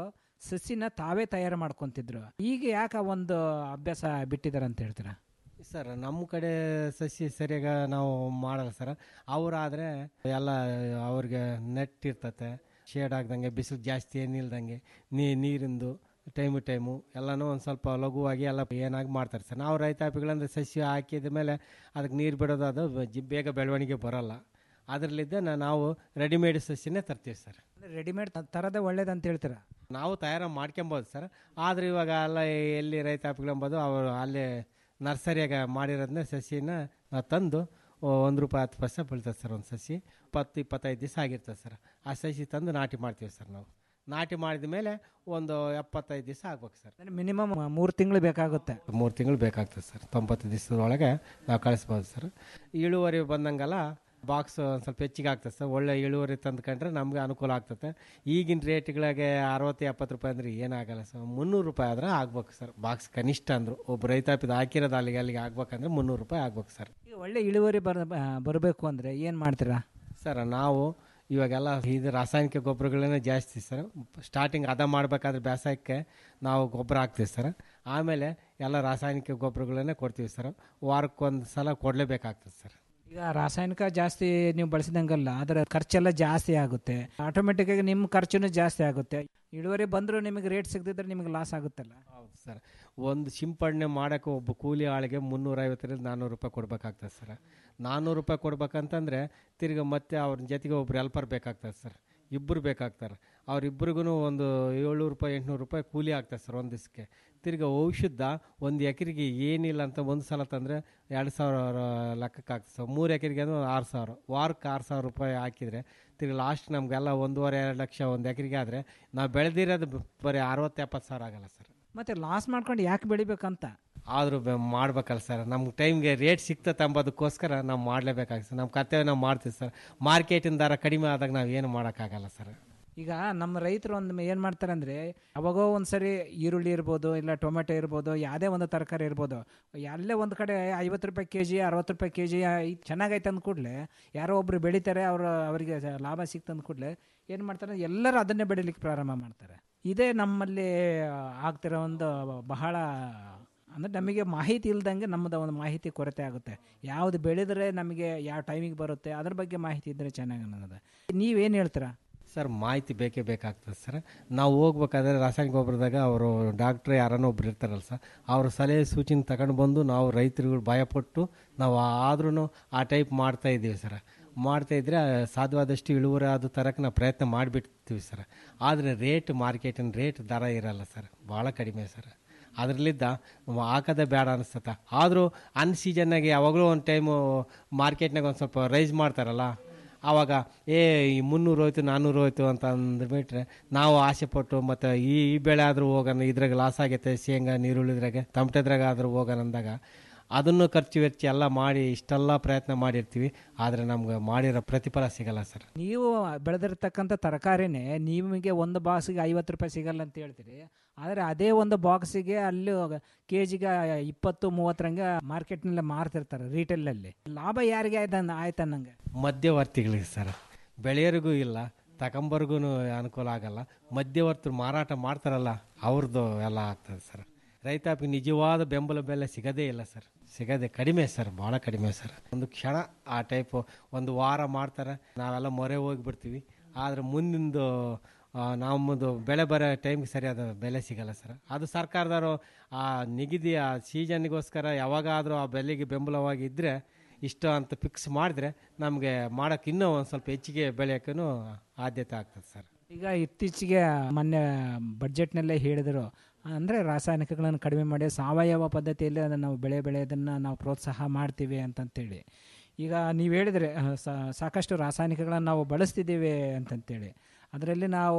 ಸಸಿನ ತಾವೇ ತಯಾರು ಮಾಡ್ಕೊಂತಿದ್ರು ಈಗ ಯಾಕೆ ಆ ಒಂದು ಅಭ್ಯಾಸ ಬಿಟ್ಟಿದ್ದಾರೆ ಅಂತ ಹೇಳ್ತೀರಾ
ಸರ್ ನಮ್ಮ ಕಡೆ ಸಸಿ ಸರಿಯಾಗ ನಾವು ಮಾಡಲ್ಲ ಸರ್ ಅವರಾದರೆ ಎಲ್ಲ ಅವ್ರಿಗೆ ನೆಟ್ ಇರ್ತತೆ ಶೇಡ್ ಆಗ್ದಂಗೆ ಬಿಸಿಲು ಜಾಸ್ತಿ ಏನಿಲ್ದಂಗೆ ನೀ ನೀರಿಂದು ಟೈಮು ಟೈಮು ಎಲ್ಲನೂ ಒಂದು ಸ್ವಲ್ಪ ಲಘುವಾಗಿ ಎಲ್ಲ ಏನಾಗಿ ಮಾಡ್ತಾರೆ ಸರ್ ನಾವು ರೈತಾಪಿಗಳಂದ್ರೆ ಸಸಿ ಹಾಕಿದ ಮೇಲೆ ಅದಕ್ಕೆ ನೀರು ಬಿಡೋದು ಅದು ಜಿ- ಬೇಗ ಬೆಳವಣಿಗೆ ಬರೋಲ್ಲ ಅದರಲ್ಲಿದ್ದ ನಾವು ರೆಡಿಮೇಡ್ ಸಸಿನೇ ತರ್ತೀವಿ ಸರ್
ರೆಡಿಮೇಡ್ ತರದೇ ಒಳ್ಳೇದಂತ ಹೇಳ್ತೀರಾ
ನಾವು ತಯಾರು ಮಾಡ್ಕೊಬೋದು ಸರ್ ಆದರೆ ಇವಾಗ ಎಲ್ಲ ಎಲ್ಲಿ ರೈತಾಪಿಗಳಂಬೋದು ಅವರು ಅಲ್ಲೇ ನರ್ಸರಿಯಾಗ ಮಾಡಿರೋದನ್ನ ಸಸಿನ ನಾವು ತಂದು ಒಂದು ರೂಪಾಯಿ ಹತ್ತು ಪೈಸೆ ಬೀಳ್ತದೆ ಸರ್ ಒಂದು ಸಸಿ ಇಪ್ಪತ್ತು ಇಪ್ಪತ್ತೈದು ದಿವಸ ಆಗಿರ್ತದೆ ಸರ್ ಆ ಸಸಿ ತಂದು ನಾಟಿ ಮಾಡ್ತೀವಿ ಸರ್ ನಾವು ನಾಟಿ ಮಾಡಿದ ಮೇಲೆ ಒಂದು ಎಪ್ಪತ್ತೈದು ದಿವಸ ಆಗ್ಬೇಕು ಸರ್
ಮಿನಿಮಮ್ ಮೂರು ತಿಂಗಳು ಬೇಕಾಗುತ್ತೆ
ಮೂರು ತಿಂಗಳು ಬೇಕಾಗ್ತದೆ ಸರ್ ತೊಂಬತ್ತು ದಿವಸದೊಳಗೆ ನಾವು ಕಳಿಸ್ಬೋದು ಸರ್ ಇಳುವರಿ ಬಂದಂಗೆಲ್ಲ ಬಾಕ್ಸ್ ಒಂದು ಸ್ವಲ್ಪ ಹೆಚ್ಚಿಗೆ ಆಗ್ತದೆ ಸರ್ ಒಳ್ಳೆ ಇಳುವರಿ ತಂದ್ಕೊಂಡ್ರೆ ನಮಗೆ ಅನುಕೂಲ ಆಗ್ತದೆ ಈಗಿನ ರೇಟ್ಗಳಿಗೆ ಅರವತ್ತು ಎಪ್ಪತ್ತು ರೂಪಾಯಿ ಅಂದ್ರೆ ಏನಾಗಲ್ಲ ಸರ್ ಮುನ್ನೂರು ರೂಪಾಯಿ ಆದ್ರೆ ಆಗ್ಬೇಕು ಸರ್ ಬಾಕ್ಸ್ ಕನಿಷ್ಠ ಅಂದರು ಒಬ್ಬ ರೈತಾಪಿದ ಹಾಕಿರೋದು ಅಲ್ಲಿಗೆ ಅಲ್ಲಿಗೆ ಆಗ್ಬೇಕಂದ್ರೆ ಮುನ್ನೂರು ರೂಪಾಯಿ ಆಗ್ಬೇಕು ಸರ್
ಈಗ ಒಳ್ಳೆ ಇಳುವರಿ ಬರ ಬರಬೇಕು ಅಂದರೆ ಏನು ಮಾಡ್ತೀರಾ
ಸರ್ ನಾವು ಇವಾಗೆಲ್ಲ ಇದು ರಾಸಾಯನಿಕ ಗೊಬ್ಬರಗಳನ್ನೇ ಜಾಸ್ತಿ ಸರ್ ಸ್ಟಾರ್ಟಿಂಗ್ ಅದ ಮಾಡಬೇಕಾದ್ರೆ ಬೇಸಾಯಕ್ಕೆ ನಾವು ಗೊಬ್ಬರ ಹಾಕ್ತೀವಿ ಸರ್ ಆಮೇಲೆ ಎಲ್ಲ ರಾಸಾಯನಿಕ ಗೊಬ್ಬರಗಳನ್ನೇ ಕೊಡ್ತೀವಿ ಸರ್ ವಾರಕ್ಕೊಂದು ಸಲ ಕೊಡಲೇಬೇಕಾಗ್ತದೆ ಸರ್
ಈಗ ರಾಸಾಯನಿಕ ಜಾಸ್ತಿ ನೀವು ಬಳಸಿದಂಗಲ್ಲ ಅದರ ಖರ್ಚೆಲ್ಲ ಜಾಸ್ತಿ ಆಗುತ್ತೆ ಆಟೋಮೆಟಿಕ್ ಆಗಿ ನಿಮ್ಮ ಖರ್ಚುನು ಜಾಸ್ತಿ ಆಗುತ್ತೆ ಇಳುವರಿ ಬಂದರೂ ನಿಮಗೆ ರೇಟ್ ಸಿಗದಿದ್ರೆ ನಿಮಗೆ ಲಾಸ್ ಆಗುತ್ತಲ್ಲ
ಹೌದು ಸರ್ ಒಂದು ಸಿಂಪಡಣೆ ಮಾಡೋಕ್ಕೆ ಒಬ್ಬ ಕೂಲಿ ಆಳಿಗೆ ಮುನ್ನೂರೈವತ್ತರಿಂದ ನಾನ್ನೂರು ರೂಪಾಯಿ ಕೊಡಬೇಕಾಗ್ತದೆ ಸರ್ ನಾನ್ನೂರು ರೂಪಾಯಿ ಕೊಡ್ಬೇಕಂತಂದರೆ ತಿರ್ಗಿ ಮತ್ತೆ ಅವ್ರ ಜೊತೆಗೆ ಒಬ್ರು ಹೆಲ್ಪರ್ ಬೇಕಾಗ್ತದೆ ಸರ್ ಇಬ್ಬರು ಬೇಕಾಗ್ತಾರೆ ಅವರಿಬ್ಬರಿಗೂ ಒಂದು ಏಳ್ನೂರು ರೂಪಾಯಿ ಎಂಟುನೂರು ರೂಪಾಯಿ ಕೂಲಿ ಆಗ್ತದೆ ಸರ್ ಒಂದು ದಿವಸಕ್ಕೆ ತಿರ್ಗಿ ಔಷಧ ಒಂದು ಎಕರೆಗೆ ಏನಿಲ್ಲ ಅಂತ ಒಂದು ಸಲ ತಂದರೆ ಎರಡು ಸಾವಿರ ಲೆಕ್ಕಕ್ಕೆ ಆಗ್ತದೆ ಸರ್ ಮೂರು ಎಕರೆಗೆ ಅಂದ್ರೆ ಒಂದು ಆರು ಸಾವಿರ ವಾರಕ್ಕೆ ಆರು ಸಾವಿರ ರೂಪಾಯಿ ಹಾಕಿದರೆ ತಿರ್ಗಿ ಲಾಸ್ಟ್ ನಮಗೆಲ್ಲ ಒಂದೂವರೆ ಎರಡು ಲಕ್ಷ ಒಂದು ಎಕರೆಗೆ ಆದರೆ ನಾವು ಬೆಳೆದಿರೋದು ಬರೀ ಅರವತ್ತು ಎಪ್ಪತ್ತು ಸಾವಿರ ಆಗಲ್ಲ ಸರ್
ಮತ್ತೆ ಲಾಸ್ ಮಾಡ್ಕೊಂಡು ಯಾಕೆ ಬೆಳಿಬೇಕಂತ
ಆದರೂ ಮಾಡ್ಬೇಕಲ್ಲ ಸರ್ ನಮ್ಗೆ ಟೈಮ್ಗೆ ರೇಟ್ ಸಿಗ್ತದೆ ಅಂಬೋದಕ್ಕೋಸ್ಕರ ನಾವು ಮಾಡಲೇಬೇಕಾಗುತ್ತೆ ಸರ್ ನಮ್ಮ ಕರ್ತವ್ಯ ನಾವು ಮಾಡ್ತೀವಿ ಸರ್ ಮಾರ್ಕೆಟಿನ ದರ ಕಡಿಮೆ ಆದಾಗ ನಾವು ಏನು ಮಾಡೋಕ್ಕಾಗಲ್ಲ ಸರ್
ಈಗ ನಮ್ಮ ರೈತರು ಒಂದು ಏನು ಮಾಡ್ತಾರೆ ಅಂದರೆ ಅವಾಗೋ ಒಂದು ಸರಿ ಈರುಳ್ಳಿ ಇರ್ಬೋದು ಇಲ್ಲ ಟೊಮೆಟೊ ಇರ್ಬೋದು ಯಾವುದೇ ಒಂದು ತರಕಾರಿ ಇರ್ಬೋದು ಎಲ್ಲೇ ಒಂದು ಕಡೆ ಐವತ್ತು ರೂಪಾಯಿ ಕೆ ಜಿ ಅರವತ್ತು ರೂಪಾಯಿ ಕೆ ಜಿ ಚೆನ್ನಾಗೈತೆ ಅಂದ ಕೂಡಲೇ ಯಾರೋ ಒಬ್ರು ಬೆಳಿತಾರೆ ಅವರು ಅವರಿಗೆ ಲಾಭ ಸಿಕ್ತಂದ ಕೂಡಲೇ ಏನು ಮಾಡ್ತಾರೆ ಎಲ್ಲರೂ ಅದನ್ನೇ ಬೆಳಿಲಿಕ್ಕೆ ಪ್ರಾರಂಭ ಮಾಡ್ತಾರೆ ಇದೇ ನಮ್ಮಲ್ಲಿ ಆಗ್ತಿರೋ ಒಂದು ಬಹಳ ಅಂದರೆ ನಮಗೆ ಮಾಹಿತಿ ಇಲ್ದಂಗೆ ನಮ್ಮದು ಒಂದು ಮಾಹಿತಿ ಕೊರತೆ ಆಗುತ್ತೆ ಯಾವುದು ಬೆಳೆದರೆ ನಮಗೆ ಯಾವ ಟೈಮಿಗೆ ಬರುತ್ತೆ ಅದ್ರ ಬಗ್ಗೆ ಮಾಹಿತಿ ಇದ್ದರೆ ಚೆನ್ನಾಗಿ ಅನ್ನೋದು ನೀವೇನು ಹೇಳ್ತೀರಾ
ಸರ್ ಮಾಹಿತಿ ಬೇಕೇ ಬೇಕಾಗ್ತದೆ ಸರ್ ನಾವು ಹೋಗ್ಬೇಕಾದ್ರೆ ರಾಸಾಯನಿಕ ಗೊಬ್ಬರದಾಗ ಅವರು ಡಾಕ್ಟ್ರ್ ಯಾರನ್ನೋ ಒಬ್ರು ಇರ್ತಾರಲ್ಲ ಸರ್ ಅವ್ರ ಸಲಹೆ ಸೂಚನೆ ತಗೊಂಡು ಬಂದು ನಾವು ರೈತರುಗಳು ಭಯಪಟ್ಟು ನಾವು ಆದ್ರೂ ಆ ಟೈಪ್ ಮಾಡ್ತಾ ಇದ್ದೀವಿ ಸರ್ ಮಾಡ್ತಾ ಇದ್ರೆ ಸಾಧ್ಯವಾದಷ್ಟು ಇಳುವರಿ ಅದು ತರಕ್ಕೆ ನಾವು ಪ್ರಯತ್ನ ಮಾಡಿಬಿಡ್ತೀವಿ ಸರ್ ಆದರೆ ರೇಟ್ ಮಾರ್ಕೆಟಿನ ರೇಟ್ ದರ ಇರಲ್ಲ ಸರ್ ಭಾಳ ಕಡಿಮೆ ಸರ್ ಅದರಲ್ಲಿದ್ದ ಹಾಕೋದೇ ಬೇಡ ಅನಿಸ್ತತೆ ಆದರೂ ಅನ್ ಸೀಸನ್ನಾಗಿ ಯಾವಾಗಲೂ ಒಂದು ಟೈಮು ಮಾರ್ಕೆಟ್ನಾಗ ಒಂದು ಸ್ವಲ್ಪ ರೈಸ್ ಮಾಡ್ತಾರಲ್ಲ ಆವಾಗ ಏ ಈ ಮುನ್ನೂರು ಹೋಯ್ತು ನಾನ್ನೂರು ಹೋಯ್ತು ಅಂತ ಅಂದ್ಬಿಟ್ರೆ ನಾವು ಆಸೆ ಪಟ್ಟು ಮತ್ತು ಈ ಈ ಬೆಳೆ ಆದರೂ ಹೋಗೋಣ ಇದ್ರಾಗ ಲಾಸ್ ಆಗೈತೆ ಶೇಂಗಾ ನೀರುಳ್ಳಿದ್ರಾಗೆ ತಮಟೆದ್ರಾಗ ಆದರೂ ಹೋಗೋಣ ಅಂದಾಗ ಅದನ್ನು ಖರ್ಚು ವೆಚ್ಚ ಎಲ್ಲ ಮಾಡಿ ಇಷ್ಟೆಲ್ಲ ಪ್ರಯತ್ನ ಮಾಡಿರ್ತೀವಿ ಆದರೆ ನಮ್ಗೆ ಮಾಡಿರೋ ಪ್ರತಿಫಲ ಸಿಗಲ್ಲ ಸರ್
ನೀವು ಬೆಳೆದಿರ್ತಕ್ಕಂಥ ತರಕಾರಿನೇ ನಿಮಗೆ ಒಂದು ಬಾಕ್ಸಿಗೆ ಐವತ್ತು ರೂಪಾಯಿ ಸಿಗಲ್ಲ ಅಂತ ಹೇಳ್ತೀರಿ ಆದರೆ ಅದೇ ಒಂದು ಬಾಕ್ಸಿಗೆ ಅಲ್ಲಿ ಕೆ ಜಿಗೆ ಇಪ್ಪತ್ತು ಮೂವತ್ತರಂಗೆ ಮಾರ್ಕೆಟ್ನಲ್ಲಿ ಮಾರ್ತಿರ್ತಾರೆ ರಿಟೇಲಲ್ಲಿ ಲಾಭ ಯಾರಿಗೆ ಆಯ್ತು ಆಯ್ತು ಅನ್ನಂಗೆ
ಮಧ್ಯವರ್ತಿಗಳಿಗೆ ಸರ್ ಬೆಳೆಯೋರಿಗೂ ಇಲ್ಲ ತಗೊಂಬರ್ಗೂ ಅನುಕೂಲ ಆಗಲ್ಲ ಮಧ್ಯವರ್ತಿರು ಮಾರಾಟ ಮಾಡ್ತಾರಲ್ಲ ಅವ್ರದ್ದು ಎಲ್ಲ ಆಗ್ತದೆ ಸರ್ ರೈತಾಪಿಗೆ ನಿಜವಾದ ಬೆಂಬಲ ಬೆಲೆ ಸಿಗೋದೇ ಇಲ್ಲ ಸರ್ ಸಿಗೋದೇ ಕಡಿಮೆ ಸರ್ ಭಾಳ ಕಡಿಮೆ ಸರ್ ಒಂದು ಕ್ಷಣ ಆ ಟೈಪು ಒಂದು ವಾರ ಮಾಡ್ತಾರೆ ನಾವೆಲ್ಲ ಮೊರೆ ಹೋಗಿಬಿಡ್ತೀವಿ ಆದರೆ ಮುಂದಿಂದು ಆ, ನಮ್ಮದು ಬೆಳೆ ಬರೋ ಟೈಮ್ಗೆ ಸರಿಯಾದ ಬೆಲೆ ಸಿಗಲ್ಲ ಸರ್ ಅದು ಸರ್ಕಾರದವರು ಆ ನಿಗದಿ ಆ ಸೀಸನ್ಗೋಸ್ಕರ ಯಾವಾಗಾದರೂ ಆ ಬೆಲೆಗೆ ಬೆಂಬಲವಾಗಿ ಇದ್ದರೆ ಇಷ್ಟು ಅಂತ ಫಿಕ್ಸ್ ಮಾಡಿದ್ರೆ ನಮಗೆ ಮಾಡೋಕೆ ಇನ್ನೂ ಒಂದು ಸ್ವಲ್ಪ ಹೆಚ್ಚಿಗೆ ಬೆಳೆಯೋಕ್ಕೂ ಆದ್ಯತೆ ಆಗ್ತದೆ ಸರ್
ಈಗ ಇತ್ತೀಚೆಗೆ ಮೊನ್ನೆ ಬಡ್ಜೆಟ್ನಲ್ಲೇ ಹೇಳಿದರು ಅಂದರೆ ರಾಸಾಯನಿಕಗಳನ್ನು ಕಡಿಮೆ ಮಾಡಿ ಸಾವಯವ ಪದ್ಧತಿಯಲ್ಲಿ ಅದನ್ನು ನಾವು ಬೆಳೆ ಬೆಳೆಯೋದನ್ನು ನಾವು ಪ್ರೋತ್ಸಾಹ ಮಾಡ್ತೀವಿ ಅಂತಂತೇಳಿ ಈಗ ನೀವು ಹೇಳಿದರೆ ಆ, ಸಾ- ಸಾಕಷ್ಟು ರಾಸಾಯನಿಕಗಳನ್ನು ನಾವು ಬಳಸ್ತಿದ್ದೀವಿ ಅಂತಂತೇಳಿ ಅದರಲ್ಲಿ ನಾವು